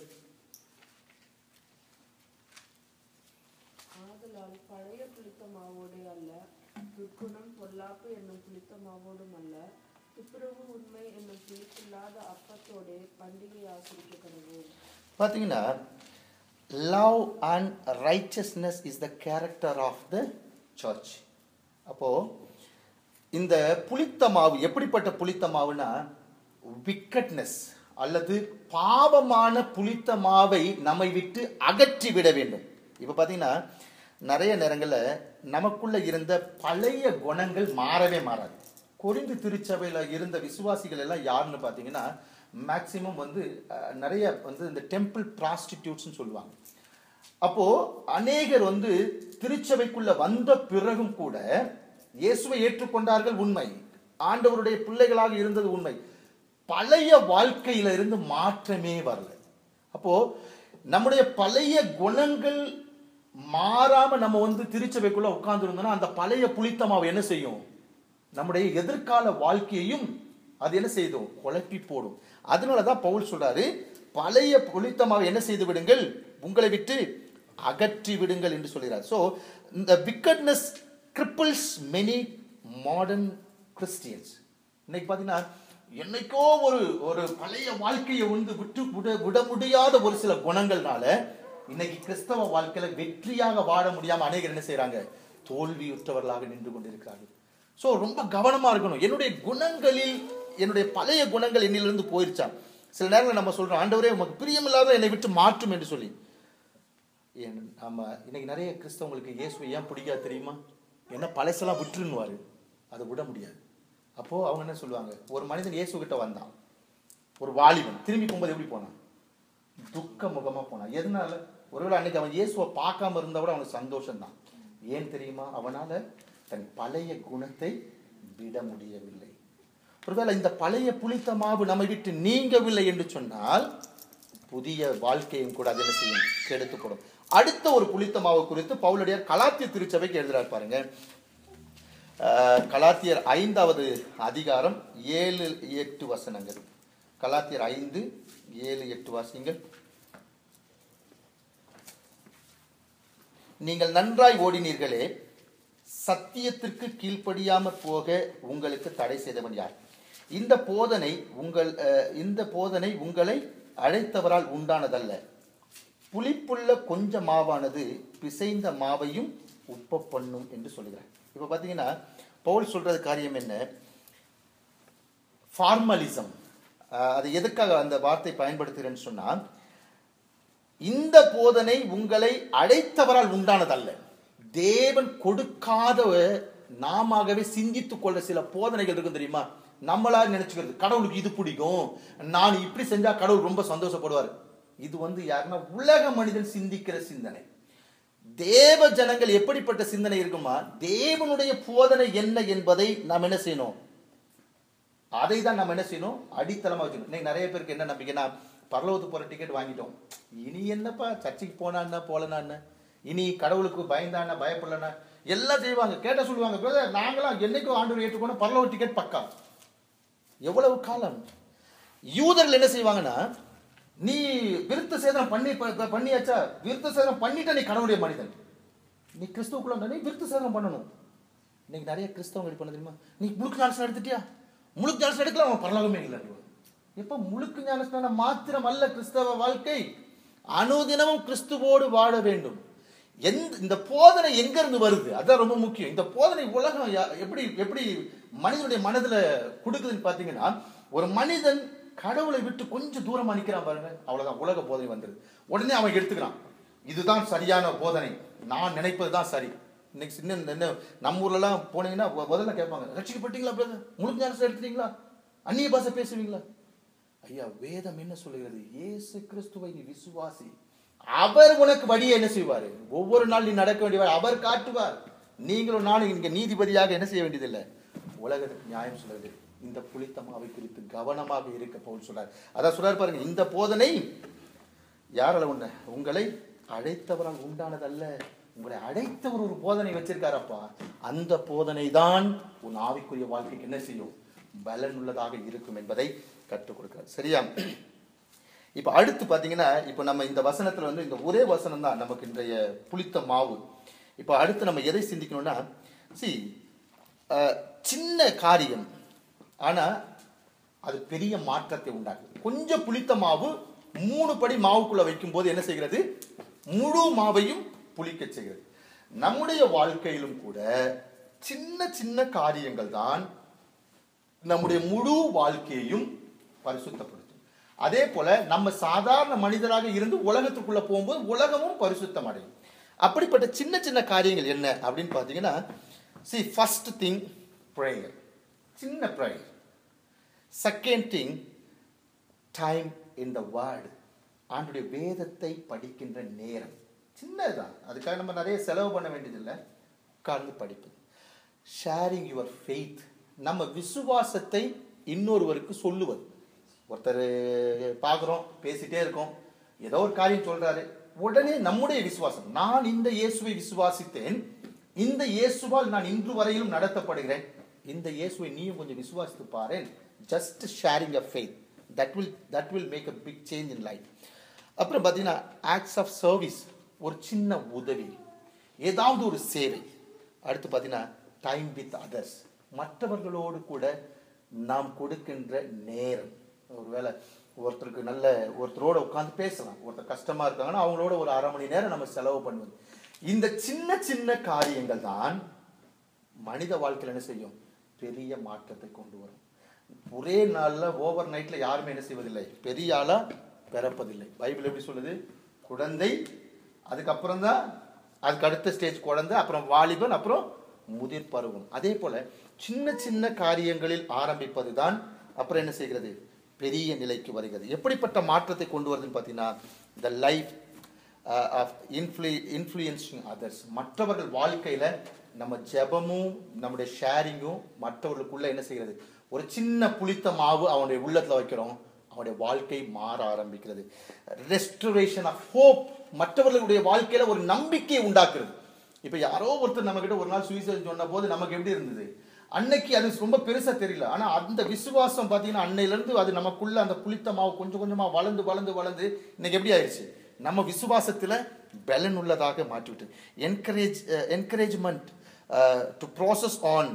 Speaker 3: ஆதலால் பழைய புளித்த மாவோடே அல்ல துர்க்குணம் பொல்லாப்பு என்னும் புளித்த மாவோடும் அல்ல துப்புரவு உண்மை என்னும் புளிப்பில்லாத அப்பத்தோடே பண்டிகை ஆசிரிக்க கடவுள்
Speaker 1: பார்த்தீங்கன்னா love and richness is the character of the church அப்போ இந்த புளித்த மாவு எப்படிப்பட்ட புளித்த மாவுனா விக்கட்னஸ் அல்லது பாவமான புளித்த மாவை நம்மை விட்டு அகற்றி விட வேண்டும் இப்போ பார்த்தீங்கன்னா நிறைய நேரங்களில் நமக்குள்ள இருந்த பழைய குணங்கள் மாறவே மாறாது கொரிந்து திருச்சபையில் இருந்த விசுவாசிகள் எல்லாம் யாருன்னு பார்த்தீங்கன்னா மேக்சிமம் வந்து அஹ், நிறைய வந்து இந்த டெம்பிள் ப்ராஸ்டிடியூட்ஸ்னு சொல்லுவாங்க அப்போ அநேகர் வந்து திருச்சபைக்குள்ள வந்த பிறகும் கூட இயேசுவை ஏற்றுக்கொண்டார்கள் உண்மை ஆண்டவருடைய பிள்ளைகளாக இருந்தது உண்மை பழைய வாழ்க்கையில இருந்து மாற்றமே வரல அப்போ நம்முடைய பழைய குணங்கள் மாறாம நம்ம வந்து திருச்சபைக்குள்ள உட்கார்ந்து இருந்தோம்னா அந்த பழைய புளித்தமாவை என்ன செய்யும் நம்முடைய எதிர்கால வாழ்க்கையையும் அது என்ன செய்யும் குழப்பி போடும் அதனால தான் பவுல் சொல்றாரு பழைய புளித்தமாவை என்ன செய்து விடுங்கள் உங்களை விட்டு அகற்றி விடுங்கள் என்று சொல்கிறார் ஸோ இந்த wickedness cripples many modern Christians இன்னைக்கு பார்த்தீங்கன்னா என்னைக்கோ ஒரு ஒரு பழைய வாழ்க்கையை வந்து விட்டு விட விட முடியாத ஒரு சில குணங்கள்னால இன்னைக்கு கிறிஸ்தவ வாழ்க்கையில வெற்றியாக வாழ முடியாம அநேகர் என்ன செய்றாங்க தோல்வியுற்றவர்களாக நின்று கொண்டிருக்கிறார்கள் ஸோ ரொம்ப கவனமா இருக்கணும் என்னுடைய குணங்களில் என்னுடைய பழைய குணங்கள் என்னிலிருந்து போயிருச்சா சில நேரங்களில் நம்ம சொல்றோம் ஆண்டவரே உமக்கு பிரியமில்லாத என்னை விட்டு மாற்றும் என்று சொல்லி என் நம்ம இன்னைக்கு நிறைய கிறிஸ்தவங்களுக்கு இயேசுவை ஏன் பிடிக்காது தெரியுமா என்ன பழசெல்லாம் விட்டுருன்னுவாரு அதை விட முடியாது அப்போ அவங்க என்ன சொல்லுவாங்க ஒரு மனிதன் இயேசு கிட்ட வந்தான் ஒரு வாலிபன் திரும்பி போகும்போது எப்படி போனான் துக்க முகமா போனான் எதனால ஒருவேளை அன்னைக்கு அவன் இயேசுவை பார்க்காம இருந்தா கூட அவனுக்கு சந்தோஷம்தான் ஏன் தெரியுமா அவனால தன் பழைய குணத்தை விட முடியவில்லை ஒருவேளை இந்த பழைய புளித்த மாவு நம்மை விட்டு நீங்கவில்லை என்று சொன்னால் புதிய வாழ்க்கையும் கூட அது என்ன செய்யும் கெடுத்து போடும் அடுத்த ஒரு புளித்த மாவு குறித்து பவுலடியார் கலாத்திய திருச்சபைக்கு எழுதுறாரு பாருங்க அஹ், கலாத்தியர் ஐந்தாவது அதிகாரம் ஏழு எட்டு வசனங்கள் கலாத்தியர் ஐந்து ஏழு எட்டு வாசிங்கள் நீங்கள் நன்றாய் ஓடினீர்களே சத்தியத்திற்கு கீழ்ப்படியாமற் போக உங்களுக்கு தடை செய்தவன் யார் இந்த போதனை உங்கள் அஹ், இந்த போதனை உங்களை அழைத்தவரால் உண்டானதல்ல புளிப்புள்ள கொஞ்ச மாவானது பிசைந்த மாவையும் உப்ப பண்ணும் என்று சொல்லுகிறார் இப்போ பார்த்தீங்கன்னா பவுல் சொல்றது காரியம் என்ன ஃபார்மலிசம் அது எதுக்காக அந்த வார்த்தை பயன்படுத்துகிறேன்னு சொன்னால் இந்த போதனை உங்களை அழைத்தவரால் உண்டானதல்ல தேவன் கொடுக்காத நாமவே சிந்தித்துக் கொள்ள சில போதனைகள் இருக்கும் தெரியுமா நம்மளா நினைச்சுக்கிறது கடவுளுக்கு இது பிடிக்கும் நான் இப்படி செஞ்சா கடவுள் ரொம்ப சந்தோஷப்படுவார் இது வந்து யாருன்னா உலக மனிதன் சிந்திக்கிற சிந்தனை தேவ ஜனங்கள் எப்படிப்பட்ட சிந்தனை இருக்குமா தேவனுடைய போதனை என்ன என்பதை நாம் என்ன செய்யணும் அதை தான் நம்ம என்ன செய்யணும் அடித்தளமா வச்சுக்கணும் இன்னைக்கு நிறைய பேருக்கு என்ன நம்பிக்கைன்னா பரலோகத்துக்கு போற டிக்கெட் வாங்கிட்டோம் இனி என்னப்பா சர்ச்சுக்கு போனா என்ன போலனா என்ன இனி கடவுளுக்கு பயந்தானா பயப்படலனா எல்லாம் செய்வாங்க கேட்ட சொல்லுவாங்க பிரதர் நாங்களாம் என்னைக்கும் ஆண்டு ஏற்றுக்கணும் பரலோக டிக்கெட் பக்கா எவ்வளவு காலம் யூதர்கள் என்ன செய்வாங்கன்னா நீ விருத்த சேதனம் பண்ணி ப- ப- பண்ணியாச்சா விருத்த சேதனம் பண்ணிட்ட நீ கடவுளுடைய மனிதன் நீ கிறிஸ்துவுக்குள்ள வந்தா நீ விருத்த சேதனம் பண்ணணும் இன்னைக்கு நிறைய கிறிஸ்தவங்க எப்படி பண்ண தெரியுமா நீ முழுக்கு ஞானஸ்நானம் எடுத்துட்டியா முழுக்கு ஞானஸ்நானம் எடுக்கல அவன் பரலோகமே இல்லை எப்ப முழுக்கு ஞானஸ்நானம் மாத்திரம் அல்ல கிறிஸ்தவ வாழ்க்கை அனுதினமும் கிறிஸ்துவோடு வாழ வேண்டும் எந்த இந்த போதனை எங்க இருந்து வருது அதான் ரொம்ப முக்கியம் இந்த போதனை உலகம் யா- எப்படி எப்படி மனிதனுடைய மனதுல கொடுக்குதுன்னு பாத்தீங்கன்னா ஒரு மனிதன் கடவுளை விட்டு கொஞ்சம் தூரமா நிக்கிறான் பாருங்க அவ்வளவுதான் உலக போதனை வந்துருது உடனே அவன் எடுத்துக்கிறான் இதுதான் சரியான போதனை நான் நினைப்பது தான் சரி இன்னைக்கு சின்ன என்ன நம்ம ஊர்லலாம் போனீங்கன்னா மு- முதல்ல கேட்பாங்க ரட்சிக்கப்பட்டீங்களா பிரதர் முழு ஞானத்தை எடுத்துட்டீங்களா அந்நிய பாஷை பேசுவீங்களா ஐயா வேதம் என்ன சொல்லுகிறது இயேசு கிறிஸ்துவை நீ விசுவாசி அவர் உனக்கு வழியை என்ன செய்வார் ஒவ்வொரு நாள் நீ நடக்க வேண்டியவர் அவர் காட்டுவார் நீங்களும் நானும் இங்க நீதிபதியாக என்ன செய்ய வேண்டியதில்லை உலகத்துக்கு நியாயம் சொல்றது இந்த புளித்த மாவை குறித்து கவனமாக இருக்க பவுல் சொல்றார் அதான் சொல்றாரு பாருங்க இந்த போதனை யாரால உன்ன உங்களை அழைத்தவரால் உண்டானதல்ல உங்களை அழைத்தவர் ஒரு போதனை வச்சிருக்காரப்பா அந்த போதனை தான் உன் ஆவிக்குரிய வாழ்க்கைக்கு என்ன செய்யும் பலனுள்ளதாக இருக்கும் என்பதை கற்றுக் கொடுக்கிறார் சரியா இப்போ அடுத்து பார்த்தீங்கன்னா இப்போ நம்ம இந்த வசனத்துல வந்து இந்த ஒரே வசனம் தான் நமக்கு இன்றைய புளித்த மாவு இப்போ அடுத்து நம்ம எதை சிந்திக்கணும்னா சி சின்ன காரியம் ஆனா அது பெரிய மாற்றத்தை உண்டாக்குது கொஞ்சம் புளித்த மாவு மூணு படி மாவுக்குள்ள வைக்கும்போது என்ன செய்கிறது முழு மாவையும் புளிக்க செய்கிறது நம்முடைய வாழ்க்கையிலும் கூட சின்ன சின்ன காரியங்கள் தான் நம்முடைய முழு வாழ்க்கையையும் பரிசுத்தப்படுத்தும் அதே போல நம்ம சாதாரண மனிதராக இருந்து உலகத்துக்குள்ள போகும்போது உலகமும் பரிசுத்தம் அடையும் அப்படிப்பட்ட சின்ன சின்ன காரியங்கள் என்ன அப்படின்னு பார்த்தீங்கன்னா சி ஃபர்ஸ்ட் திங் ப்ரேயர் சின்ன prayer second thing time in the word ஆண்டுடைய வேதத்தை படிக்கின்ற நேரம் சின்னதுதான் அதுக்காக நம்ம நிறைய செலவு பண்ண வேண்டியதில்லை உட்கார்ந்து படிப்பது ஷேரிங் யுவர் ஃபெய்த் நம்ம விசுவாசத்தை இன்னொருவருக்கு சொல்லுவது ஒருத்தர் பார்க்குறோம் பேசிட்டே இருக்கோம் ஏதோ ஒரு காரியம் சொல்றாரு உடனே நம்முடைய விசுவாசம் நான் இந்த இயேசுவை விசுவாசித்தேன் இந்த இயேசுவால் நான் இன்று வரையிலும் நடத்தப்படுகிறேன் இந்த இயேசுவை நீயும் கொஞ்சம் விசுவாசித்து பாரேன் just sharing a faith that will that will make a big change in life அப்புறம் பார்த்தீங்கன்னா ஆக்ட்ஸ் ஆஃப் சர்வீஸ் ஒரு சின்ன உதவி ஏதாவது ஒரு சேவை அடுத்து பார்த்தீங்கன்னா டைம் வித் அதர்ஸ் மற்றவர்களோடு கூட நாம் கொடுக்கின்ற நேரம் ஒருவேளை ஒருத்தருக்கு நல்ல ஒருத்தரோட உட்காந்து பேசலாம் ஒருத்தர் கஷ்டமா இருக்காங்கன்னா அவங்களோட ஒரு அரை மணி நேரம் நம்ம செலவு பண்ணுவது இந்த சின்ன சின்ன காரியங்கள் தான் மனித வாழ்க்கையில் என்ன செய்யும் பெரிய மாற்றத்தை கொண்டு வரும் ஒரே நாள்ல ஓவர் நைட்ல யாருமே என்ன செய்வதில்லை பெரிய ஆளா பிறப்பதில்லை பைபிள் எப்படி சொல்லுது குழந்தை அதுக்கப்புறம் தான் அதுக்கு அடுத்த ஸ்டேஜ் குழந்தை அப்புறம் வாலிபன் அப்புறம் முதிர் பருவம் அதே போல சின்ன சின்ன காரியங்களில் ஆரம்பிப்பது தான் அப்புறம் என்ன செய்கிறது பெரிய நிலைக்கு வருகிறது எப்படிப்பட்ட மாற்றத்தை கொண்டு வருதுன்னு பார்த்தீங்கன்னா the life of influ influencing others மற்றவர்கள் வாழ்க்கையில் நம்ம ஜெபமும் நம்முடைய ஷேரிங்கும் மற்றவர்களுக்குள்ள என்ன செய்கிறது ஒரு சின்ன புளித்த மாவு அவனுடைய உள்ளத்தில் வைக்கிறோம் அவனுடைய வாழ்க்கை மாற ஆரம்பிக்கிறது ரெஸ்டரேஷன் ஆஃப் ஹோப் மற்றவர்களுடைய வாழ்க்கையில ஒரு நம்பிக்கையை உண்டாக்குறது இப்போ யாரோ ஒருத்தர் நம்ம கிட்ட ஒரு நாள் சுவிசேஷம் சொன்ன போது நமக்கு எப்படி இருந்தது அன்னைக்கு அது ரொம்ப பெருசா தெரியல ஆனா அந்த விசுவாசம் பார்த்தீங்கன்னா அன்னையில இருந்து அது நமக்குள்ள அந்த புளித்த மாவு கொஞ்சம் கொஞ்சமா வளர்ந்து வளர்ந்து வளர்ந்து இன்னைக்கு எப்படி ஆயிடுச்சு நம்ம விசுவாசத்துல பலன் உள்ளதாக மாற்றிவிட்டு encourage encouragement to process on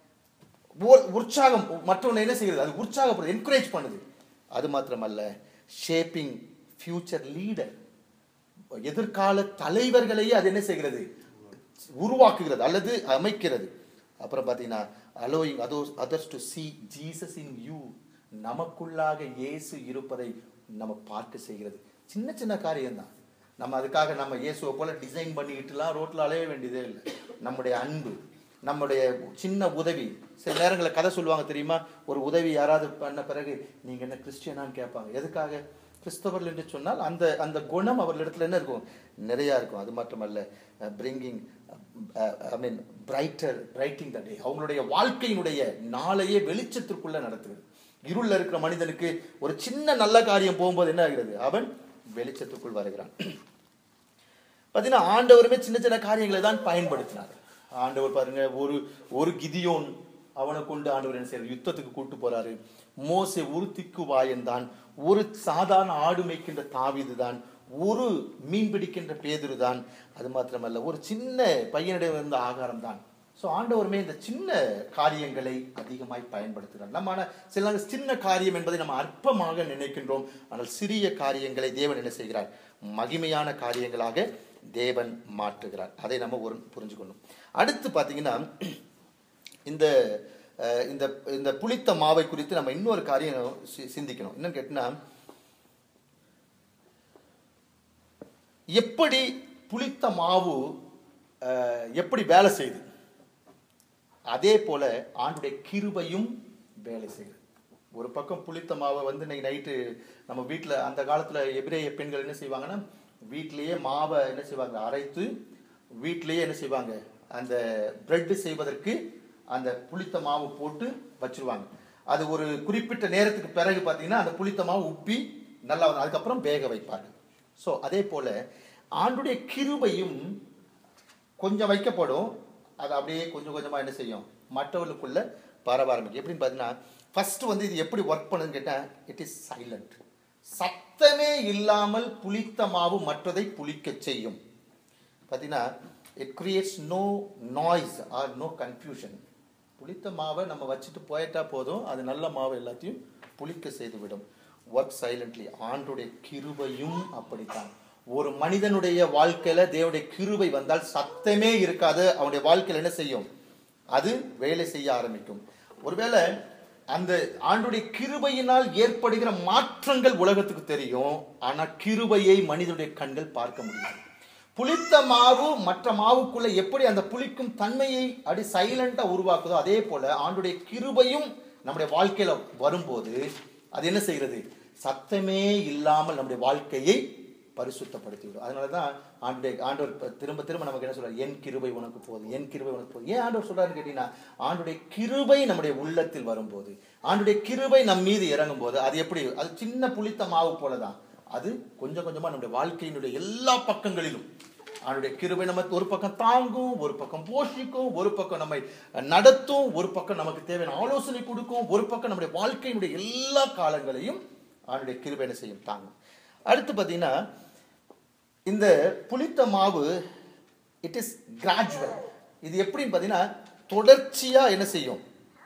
Speaker 1: உற்சாகம் மற்றவனை என்ன செய்கிறது அது உற்சாகப்படுது என்கரேஜ் பண்ணுது அது மாத்திரமல்ல ஷேப்பிங் ஃபியூச்சர் லீடர் எதிர்கால தலைவர்களையே அது என்ன செய்கிறது உருவாக்குகிறது அல்லது அமைக்கிறது அப்புறம் பார்த்தீங்கன்னா allowing those others to see Jesus in you நமக்குள்ளாக இயேசு இருப்பதை நம்ம பார்க்க செய்கிறது சின்ன சின்ன காரியம்தான் நம்ம அதுக்காக நம்ம இயேசுவை போல டிசைன் பண்ணிக்கிட்டுலாம் ரோட்டில் அலைய வேண்டியதே இல்லை நம்முடைய அன்பு நம்முடைய சின்ன உதவி சில நேரங்களில் கதை சொல்லுவாங்க தெரியுமா ஒரு உதவி யாராவது பண்ண பிறகு நீங்கள் என்ன கிறிஸ்டியனான்னு கேட்பாங்க எதுக்காக கிறிஸ்தவர்கள் என்று சொன்னால் அந்த அந்த குணம் அவர்களிடத்துல என்ன இருக்கும் நிறையா இருக்கும் அது மட்டுமல்ல பிரிங்கிங் ஐ மீன் பிரைட்டர் பிரைட்டிங் த டே அவங்களுடைய வாழ்க்கையினுடைய நாளையே வெளிச்சத்திற்குள்ள நடத்துகிறது இருளில் இருக்கிற மனிதனுக்கு ஒரு சின்ன நல்ல காரியம் போகும்போது என்ன ஆகிறது அவன் வெளிச்சத்துக்குள் வருகிறான் பார்த்தீங்கன்னா ஆண்டவருமே சின்ன சின்ன காரியங்களை தான் பயன்படுத்தினார் ஆண்டவர் பாருங்க ஒரு ஒரு கிதியோன் அவனை கொண்டு ஆண்டவர் என்ன செய்யறாரு யுத்தத்துக்கு கூட்டு போறாரு மோசே ஒரு திக்கு வாயன் தான் ஒரு சாதாரண ஆடு மேய்க்கின்ற தாவீது தான் ஒரு மீன் பிடிக்கின்ற பேதுரு தான் அது மாத்திரமல்ல ஒரு சின்ன பையனிடம் இருந்த ஆகாரம் தான் ஸோ ஆண்டவருமே இந்த சின்ன காரியங்களை அதிகமாய் பயன்படுத்துகிறார் நம்ம ஆனா சில நேரம் சின்ன காரியம் என்பதை நம்ம அற்பமாக நினைக்கின்றோம் ஆனால் சிறிய காரியங்களை தேவன் என்ன செய்கிறார் மகிமையான காரியங்களாக தேவன் மாற்றுகிறார் அதை நம்ம ஒரு புரிஞ்சுக்கணும் அடுத்து பார்த்தீங்கன்னா இந்த அஹ், இந்த இந்த புளித்த மாவை குறித்து நம்ம இன்னொரு காரியம் சி- சிந்திக்கணும் என்னன்னு கேட்டினா எப்படி புளித்த மாவு அஹ், எப்படி வேலை செய்யுது அதே போல ஆண்டுடைய கிருபையும் வேலை செய்யுது ஒரு பக்கம் புளித்த மாவை வந்து இன்னைக்கு நைட்டு நம்ம வீட்டில் அந்த காலத்தில் எபிரேய பெண்கள் என்ன செய்வாங்கன்னா வீட்டிலேயே மாவை என்ன செய்வாங்க அரைத்து வீட்டிலேயே என்ன செய்வாங்க அந்த பிரெட் செய்வதற்கு அந்த புளித்த மாவு போட்டு வச்சிருவாங்க அது ஒரு குறிப்பிட்ட நேரத்துக்கு பிறகு பார்த்தீங்கன்னா அந்த புளித்த மாவு உப்பி நல்லா வரும் அதுக்கப்புறம் வேக வைப்பாங்க ஸோ அதே போல ஆண்டுடைய கிருபையும் கொஞ்சம் வைக்கப்படும் அது அப்படியே கொஞ்சம் கொஞ்சமாக என்ன செய்யும் மற்றவர்களுக்குள்ள பரவ ஆரம்பிக்கும் எப்படின்னு பார்த்தீங்கன்னா ஃபர்ஸ்ட் வந்து இது எப்படி ஒர்க் பண்ணுதுன்னு கேட்டால் இட் இஸ் சைலண்ட் சத்தமே இல்லாமல் புளித்த மாவு மற்றதை புளிக்கச் செய்யும் பார்த்தீங்கன்னா it creates no noise or no confusion புளித்த மாவை நம்ம வச்சுட்டு போயிட்டா போதும் அது நல்ல மாவு எல்லாத்தையும் புளிக்க செய்து விடும் ஒர்க் சைலண்ட்லி ஆண்டுடைய கிருபையும் அப்படித்தான் ஒரு மனிதனுடைய வாழ்க்கையில தேவனுடைய கிருபை வந்தால் சத்தமே இருக்காது அவனுடைய வாழ்க்கையில என்ன செய்யும் அது வேலை செய்ய ஆரம்பிக்கும் ஒருவேளை அந்த ஆண்டுடைய கிருபையினால் ஏற்படுகிற மாற்றங்கள் உலகத்துக்கு தெரியும் ஆனா கிருபையை மனிதனுடைய கண்கள் பார்க்க முடியாது புளித்த மாவு மற்ற மாவுக்குள்ள எப்படி அந்த புளிக்கும் தன்மையை அடி சைலண்டா உருவாக்குதோ அதே போல ஆண்டுடைய கிருபையும் நம்முடைய வாழ்க்கையில வரும்போது அது என்ன செய்கிறது சத்தமே இல்லாமல் நம்முடைய வாழ்க்கையை பரிசுத்தப்படுத்தி விடும் அதனால தான் ஆண்டுடைய ஆண்டவர் இப்ப திரும்ப திரும்ப நமக்கு என்ன சொல்றாரு என் கிருபை உனக்கு போதும் என் கிருபை உனக்கு போதும் ஏன் ஆண்டவர் சொல்றாருன்னு கேட்டீங்கன்னா ஆண்டுடைய கிருபை நம்முடைய உள்ளத்தில் வரும்போது ஆண்டுடைய கிருபை நம் மீது இறங்கும் போது அது எப்படி அது சின்ன புளித்த மாவு போலதான் அது கொஞ்சம் கொஞ்சமா நம்முடைய வாழ்க்கையினுடைய எல்லா பக்கங்களிலும் அவனுடைய கிருபை நம்ம ஒரு பக்கம் தாங்கும் ஒரு பக்கம் போஷிக்கும் ஒரு பக்கம் நம்மை நடத்தும் ஒரு பக்கம் நமக்கு தேவையான ஆலோசனை கொடுக்கும் ஒரு பக்கம் நம்முடைய வாழ்க்கையினுடைய எல்லா காலங்களையும் அவனுடைய கிருபை என்ன செய்யும் தாங்கும் அடுத்து பார்த்தீங்கன்னா இந்த புளித்த மாவு இட் இஸ் கிராஜுவல் இது எப்படின்னு பார்த்தீங்கன்னா தொடர்ச்சியா என்ன செய்யும்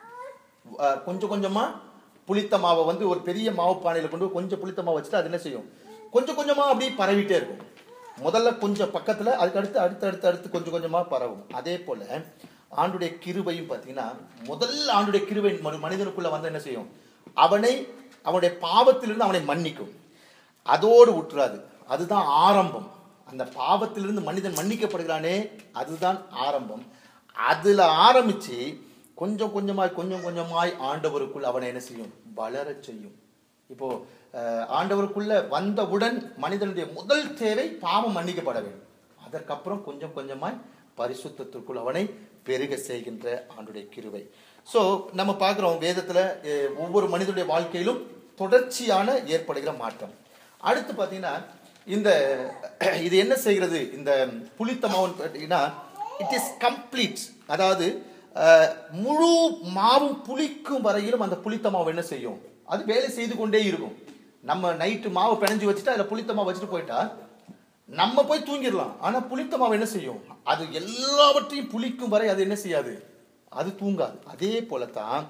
Speaker 1: அஹ் கொஞ்சம் கொஞ்சமா புளித்த மாவை வந்து ஒரு பெரிய மாவு பானையில கொண்டு போய் கொஞ்சம் புளித்த மாவு வச்சுட்டு அது என்ன செய்யும் கொஞ்சம் கொஞ்சமா அப்படியே பரவிட்டே இருக்கும் முதல்ல கொஞ்சம் பக்கத்துல அதுக்கு அடுத்து அடுத்து அடுத்து அடுத்து கொஞ்சம் கொஞ்சமா பரவும் அதே போல ஆண்டுடைய கிருபையும் பார்த்தீங்கன்னா முதல் ஆண்டுடைய கிருபை மனு- மனிதனுக்குள்ள வந்து என்ன செய்யும் அவனை அவனுடைய பாவத்திலிருந்து அவனை மன்னிக்கும் அதோடு விட்டுறாது அதுதான் ஆரம்பம் அந்த பாவத்திலிருந்து மனிதன் மன்னிக்கப்படுகிறானே அதுதான் ஆரம்பம் அதுல ஆரம்பிச்சு கொஞ்சம் கொஞ்சமாய் கொஞ்சம் கொஞ்சமாய் ஆண்டவருக்குள் அவனை என்ன செய்யும் வளரச் செய்யும் இப்போ அஹ், ஆண்டவருக்குள்ள வந்தவுடன் மனிதனுடைய முதல் தேவை பாவம் மன்னிக்கப்பட வேண்டும் அதற்கப்புறம் கொஞ்சம் கொஞ்சமாய் பரிசுத்தத்திற்குள் அவனை பெருக செய்கின்ற ஆண்டுடைய கிருவை ஸோ நம்ம பார்க்குறோம் வேதத்தில் ஒவ்வொரு மனிதனுடைய வாழ்க்கையிலும் தொடர்ச்சியான ஏற்படுகிற மாற்றம் அடுத்து பார்த்தீங்கன்னா இந்த இது என்ன செய்கிறது இந்த புளித்த மாவுன்னு பார்த்தீங்கன்னா இட் இஸ் கம்ப்ளீட் அதாவது அஹ், முழு மாவும் புளிக்கும் வரையிலும் அந்த புளித்த மாவு என்ன செய்யும் அது வேலை செய்து கொண்டே இருக்கும் நம்ம நைட்டு மாவு பிணைஞ்சு வச்சுட்டு அதில் புளித்த மாவு வச்சுட்டு போயிட்டா நம்ம போய் தூங்கிடலாம் ஆனா புளித்த மாவு என்ன செய்யும் அது எல்லாவற்றையும் புளிக்கும் வரை அது என்ன செய்யாது அது தூங்காது அதே போலத்தான்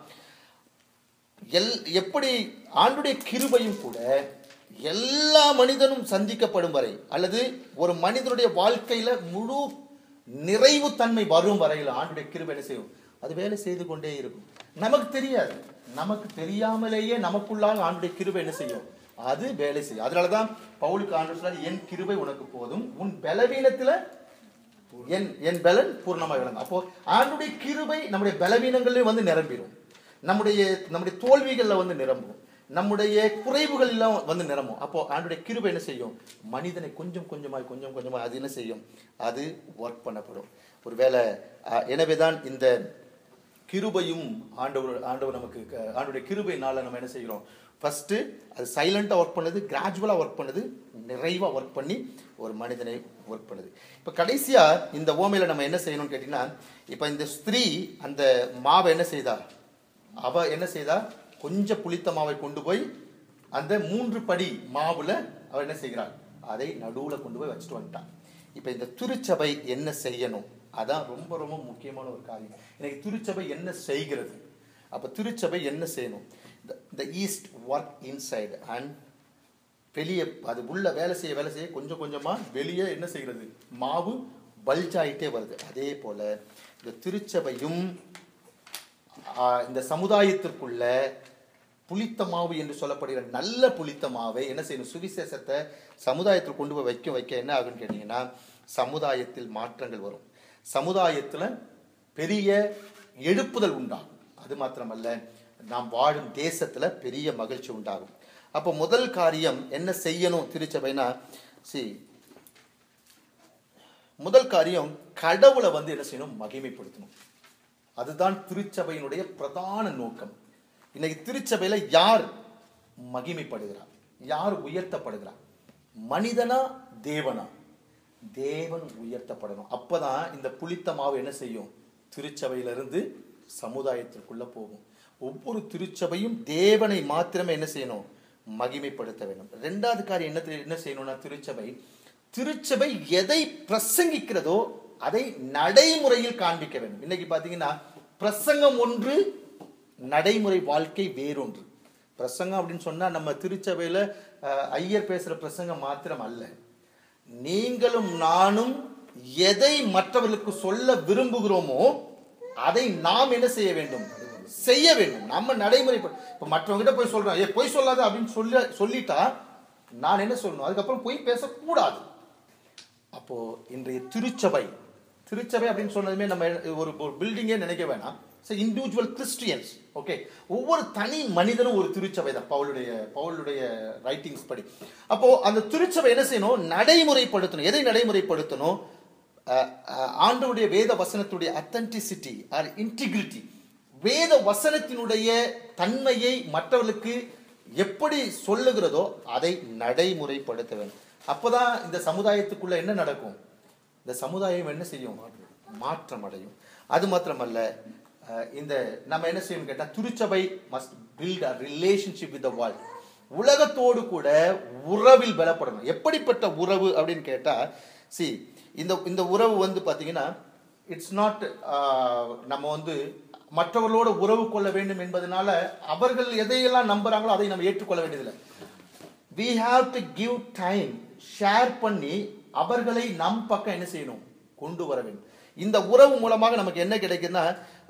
Speaker 1: எல் எப்படி ஆண்டுடைய கிருபையும் கூட எல்லா மனிதனும் சந்திக்கப்படும் வரை அல்லது ஒரு மனிதனுடைய வாழ்க்கையில முழு நிறைவு தன்மை வரும் வரையில் ஆண்டுடைய கிருபை என்ன செய்யும் அது வேலை செய்து கொண்டே இருக்கும் நமக்கு தெரியாது நமக்கு தெரியாமலேயே நமக்குள்ளாக ஆண்டுடைய கிருபை என்ன செய்யும் அது வேலை செய்யும் அதனாலதான் பவுலுக்கு ஆண்டு சொன்னார் என் கிருபை உனக்கு போதும் உன் பலவீனத்துல என் என் பலன் பூர்ணமாக விளங்கும் அப்போ ஆண்டுடைய கிருபை நம்முடைய பலவீனங்களில் வந்து நிரம்பிடும் நம்முடைய நம்முடைய தோல்விகள்ல வந்து நிரம்பும் நம்முடைய குறைவுகள் எல்லாம் வந்து நிரம்பும் அப்போ ஆண்டுடைய கிருபை என்ன செய்யும் மனிதனை கொஞ்சம் கொஞ்சமாய் கொஞ்சம் கொஞ்சமாய் அது என்ன செய்யும் அது ஒர்க் பண்ணப்படும் ஒருவேளை அஹ், எனவேதான் இந்த கிருபையும் ஆண்டவர் ஆண்டவர் நமக்கு க- ஆண்டவருடைய கிருபைனால நம்ம என்ன செய்கிறோம் ஃபர்ஸ்ட் அது சைலண்டாக ஒர்க் பண்ணுது கிராஜுவலாக ஒர்க் பண்ணுது நிறைவாக ஒர்க் பண்ணி ஒரு மனிதனை ஒர்க் பண்ணுது இப்போ கடைசியாக இந்த ஓமையில் நம்ம என்ன செய்யணும்னு கேட்டிங்கன்னா இப்போ இந்த ஸ்திரீ அந்த மாவை என்ன செய்தா அவ என்ன செய்தா கொஞ்சம் புளித்த மாவை கொண்டு போய் அந்த மூன்று படி மாவுல அவ என்ன செய்கிறாள் அதை நடுவுல கொண்டு போய் வச்சுட்டு வந்துட்டான் இப்போ இந்த திருச்சபை என்ன செய்யணும் அதான் ரொம்ப ரொம்ப முக்கியமான ஒரு காரியம் இன்னைக்கு திருச்சபை என்ன செய்கிறது அப்ப திருச்சபை என்ன செய்யணும் இந்த ஈஸ்ட் ஒர்க் இன்சைடு அண்ட் வெளியே அது உள்ள வேலை செய்ய வேலை செய்ய கொஞ்சம் கொஞ்சமா வெளியே என்ன செய்கிறது மாவு பல்ஜ் ஆயிட்டே வருது அதே போல இந்த திருச்சபையும் ஆஹ், இந்த சமுதாயத்திற்குள்ள புளித்த மாவு என்று சொல்லப்படுகிற நல்ல புளித்த மாவை என்ன செய்யணும் சுவிசேஷத்தை சமுதாயத்தில் கொண்டு போய் வைக்க வைக்க என்ன ஆகுன்னு கேட்டீங்கன்னா சமுதாயத்தில் மாற்றங்கள் வரும் சமுதாயத்துல பெரிய எழுப்புதல் உண்டாகும் அது மாத்திரமல்ல நாம் வாழும் தேசத்துல பெரிய மகிழ்ச்சி உண்டாகும் அப்போ முதல் காரியம் என்ன செய்யணும் திருச்சபைனா சி முதல் காரியம் கடவுளை வந்து என்ன செய்யணும் மகிமைப்படுத்தணும் அதுதான் திருச்சபையினுடைய பிரதான நோக்கம் இன்னைக்கு திருச்சபையில யார் மகிமைப்படுகிறார் யார் உயர்த்தப்படுகிறார் மனிதனா தேவனா தேவன் உயர்த்தப்படணும் அப்பதான் இந்த புளித்த மாவு என்ன செய்யும் திருச்சபையிலிருந்து சமுதாயத்திற்குள்ள போகும் ஒவ்வொரு திருச்சபையும் தேவனை மாத்திரமே என்ன செய்யணும் மகிமைப்படுத்த வேண்டும் ரெண்டாவது காரியம் என்ன தெரி- என்ன செய்யணும்னா திருச்சபை திருச்சபை எதை பிரசங்கிக்கிறதோ அதை நடைமுறையில் காண்பிக்க வேண்டும் இன்னைக்கு பாத்தீங்கன்னா பிரசங்கம் ஒன்று நடைமுறை வாழ்க்கை வேறொன்று பிரசங்கம் அப்படின்னு சொன்னா நம்ம திருச்சபையில அஹ், ஐயர் பேசுற பிரசங்கம் மாத்திரம் அல்ல நீங்களும் நானும் எதை மற்றவர்களுக்கு சொல்ல விரும்புகிறோமோ அதை நாம் என்ன செய்ய வேண்டும் செய்ய வேண்டும் நம்ம நடைமுறை இப்ப மற்றவங்க போய் சொல்றோம் ஏ பொய் சொல்லாத அப்படின்னு சொல்ல சொல்லிட்டா நான் என்ன சொல்லணும் அதுக்கப்புறம் பொய் பேசக்கூடாது அப்போ இன்றைய திருச்சபை திருச்சபை அப்படின்னு சொன்னதுமே நம்ம ஒரு ஒரு பில்டிங்கே நினைக்க வேணாம் இண்டிவிஜுவல் கிறிஸ்டியன்ஸ் ஓகே ஒவ்வொரு தனி மனிதனும் ஒரு திருச்சபை தான் பவுலுடைய பவுலுடைய ரைட்டிங்ஸ் படி அப்போ அந்த திருச்சபை என்ன செய்யணும் நடைமுறைப்படுத்தணும் எதை நடைமுறைப்படுத்தணும் அஹ், அஹ், ஆண்டவருடைய வேத வசனத்துடைய அத்தன்டிசிட்டி ஆர் இன்டிகிரிட்டி வேத வசனத்தினுடைய தன்மையை மற்றவர்களுக்கு எப்படி சொல்லுகிறதோ அதை நடைமுறைப்படுத்த வேண்டும் அப்பதான் இந்த சமுதாயத்துக்குள்ள என்ன நடக்கும் இந்த சமுதாயம் என்ன செய்யும் மாற்றம் அடையும் அது மாத்திரமல்ல அஹ், இந்த நம்ம என்ன செய்யணும் கேட்டா திருச்சபை must build a relationship with the world உலகத்தோடு கூட உறவில் பலப்படணும் எப்படிப்பட்ட உறவு அப்படின்னு கேட்டா சி இந்த இந்த உறவு வந்து பாத்தீங்கன்னா இட்ஸ் நாட் நம்ம வந்து மற்றவர்களோட உறவு கொள்ள வேண்டும் என்பதனால அவர்கள் எதையெல்லாம் நம்புறாங்களோ அதை நம்ம ஏற்றுக்கொள்ள வேண்டியதில்லை we have to give time share பண்ணி அவர்களை நம் பக்கம் என்ன செய்யணும் கொண்டு வர வேண்டும் இந்த உறவு மூலமாக நமக்கு என்ன கிடைக்குதுன்னா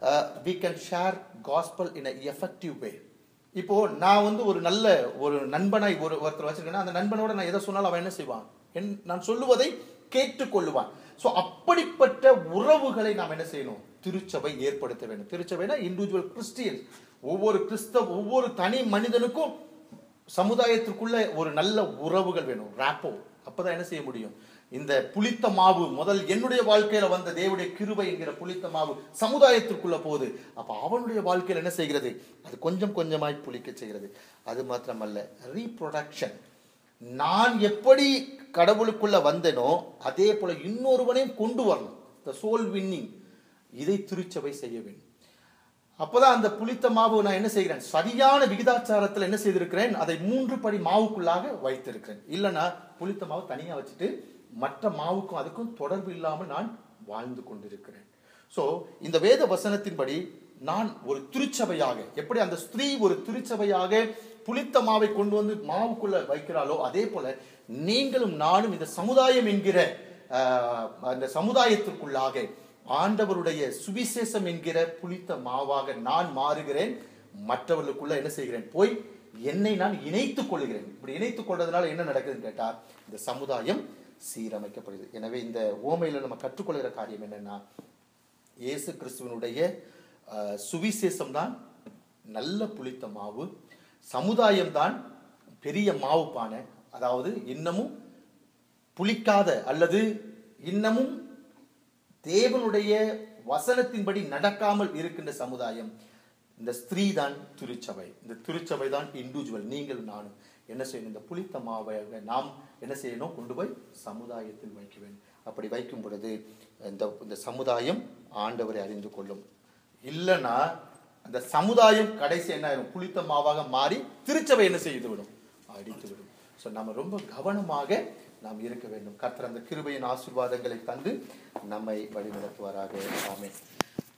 Speaker 1: we can share gospel in a effective way இப்போ நான் வந்து ஒரு நல்ல ஒரு நண்பனாய் ஒரு ஒருத்தர் வச்சிருக்கேன்னா அந்த நண்பனோட நான் எதை சொன்னாலும் அவன் என்ன செய்வான் என் நான் சொல்லுவதை கேட்டுக்கொள்ளுவான் ஸோ அப்படிப்பட்ட உறவுகளை நாம் என்ன செய்யணும் திருச்சபை ஏற்படுத்த வேண்டும் திருச்சபைனா இண்டிவிஜுவல் கிறிஸ்டியன் ஒவ்வொரு கிறிஸ்தவ ஒவ்வொரு தனி மனிதனுக்கும் சமுதாயத்திற்குள்ள ஒரு நல்ல உறவுகள் வேணும் ராப்போ அப்பதான் என்ன செய்ய முடியும் இந்த புளித்த மாவு முதல் என்னுடைய வாழ்க்கையில வந்த தேவனுடைய கிருபை என்கிற புளித்த மாவு சமுதாயத்திற்குள்ள போகுது அப்ப அவனுடைய வாழ்க்கையில என்ன செய்கிறது அது கொஞ்சம் கொஞ்சமாய் புளிக்க செய்கிறது அது மாத்திரமல்ல ரீப்ரொடக்ஷன் நான் எப்படி கடவுளுக்குள்ள வந்தேனோ அதே போல இன்னொருவனையும் கொண்டு வரணும் த சோல் வின்னிங் இதை திருச்சபை செய்ய வேண்டும் அப்பதான் அந்த புளித்த மாவு நான் என்ன செய்கிறேன் சரியான விகிதாச்சாரத்தில் என்ன செய்திருக்கிறேன் அதை மூன்று படி மாவுக்குள்ளாக வைத்திருக்கிறேன் இல்லைன்னா புளித்த மாவு தனியா வச்சுட்டு மற்ற மாவுக்கும் அதுக்கும் தொடர்பு இல்லாமல் நான் வாழ்ந்து கொண்டிருக்கிறேன் சோ இந்த வேத வசனத்தின்படி நான் ஒரு திருச்சபையாக எப்படி அந்த ஸ்திரீ ஒரு திருச்சபையாக புளித்த மாவை கொண்டு வந்து மாவுக்குள்ள வைக்கிறாளோ அதே போல நீங்களும் நானும் இந்த சமுதாயம் என்கிற ஆஹ், அந்த சமுதாயத்திற்குள்ளாக ஆண்டவருடைய சுவிசேஷம் என்கிற புளித்த மாவாக நான் மாறுகிறேன் மற்றவர்களுக்குள்ள என்ன செய்கிறேன் போய் என்னை நான் இணைத்துக் கொள்கிறேன் இப்படி இணைத்துக் கொள்றதுனால என்ன நடக்குதுன்னு கேட்டா இந்த சமுதாயம் சீரமைக்கப்படுது எனவே இந்த ஓமையில நம்ம கற்றுக்கொள்கிற காரியம் என்னன்னா இயேசு கிறிஸ்துவனுடைய அஹ், சுவிசேஷம் தான் நல்ல புளித்த மாவு சமுதாயம் தான் பெரிய மாவு பானை அதாவது இன்னமும் புளிக்காத அல்லது இன்னமும் தேவனுடைய வசனத்தின்படி நடக்காமல் இருக்கின்ற சமுதாயம் இந்த ஸ்திரீ தான் திருச்சபை இந்த திருச்சபை தான் இண்டிவிஜுவல் நீங்கள் நானும் என்ன செய்யணும் இந்த புளித்த மாவை நாம் என்ன செய்யணும் கொண்டு போய் சமுதாயத்தில் வைக்க வேண்டும் அப்படி வைக்கும் பொழுது இந்த இந்த சமுதாயம் ஆண்டவரை அறிந்து கொள்ளும் இல்லைன்னா அந்த சமுதாயம் கடைசி என்ன ஆயிரும் புளித்த மாவாக மாறி திருச்சபை என்ன செய்து விடும் அடித்து விடும் ஸோ நம்ம ரொம்ப கவனமாக நாம் இருக்க வேண்டும் கர்த்தர் அந்த கிருபையின் ஆசீர்வாதங்களை தந்து நம்மை வழிநடத்துவாராக ஆமென்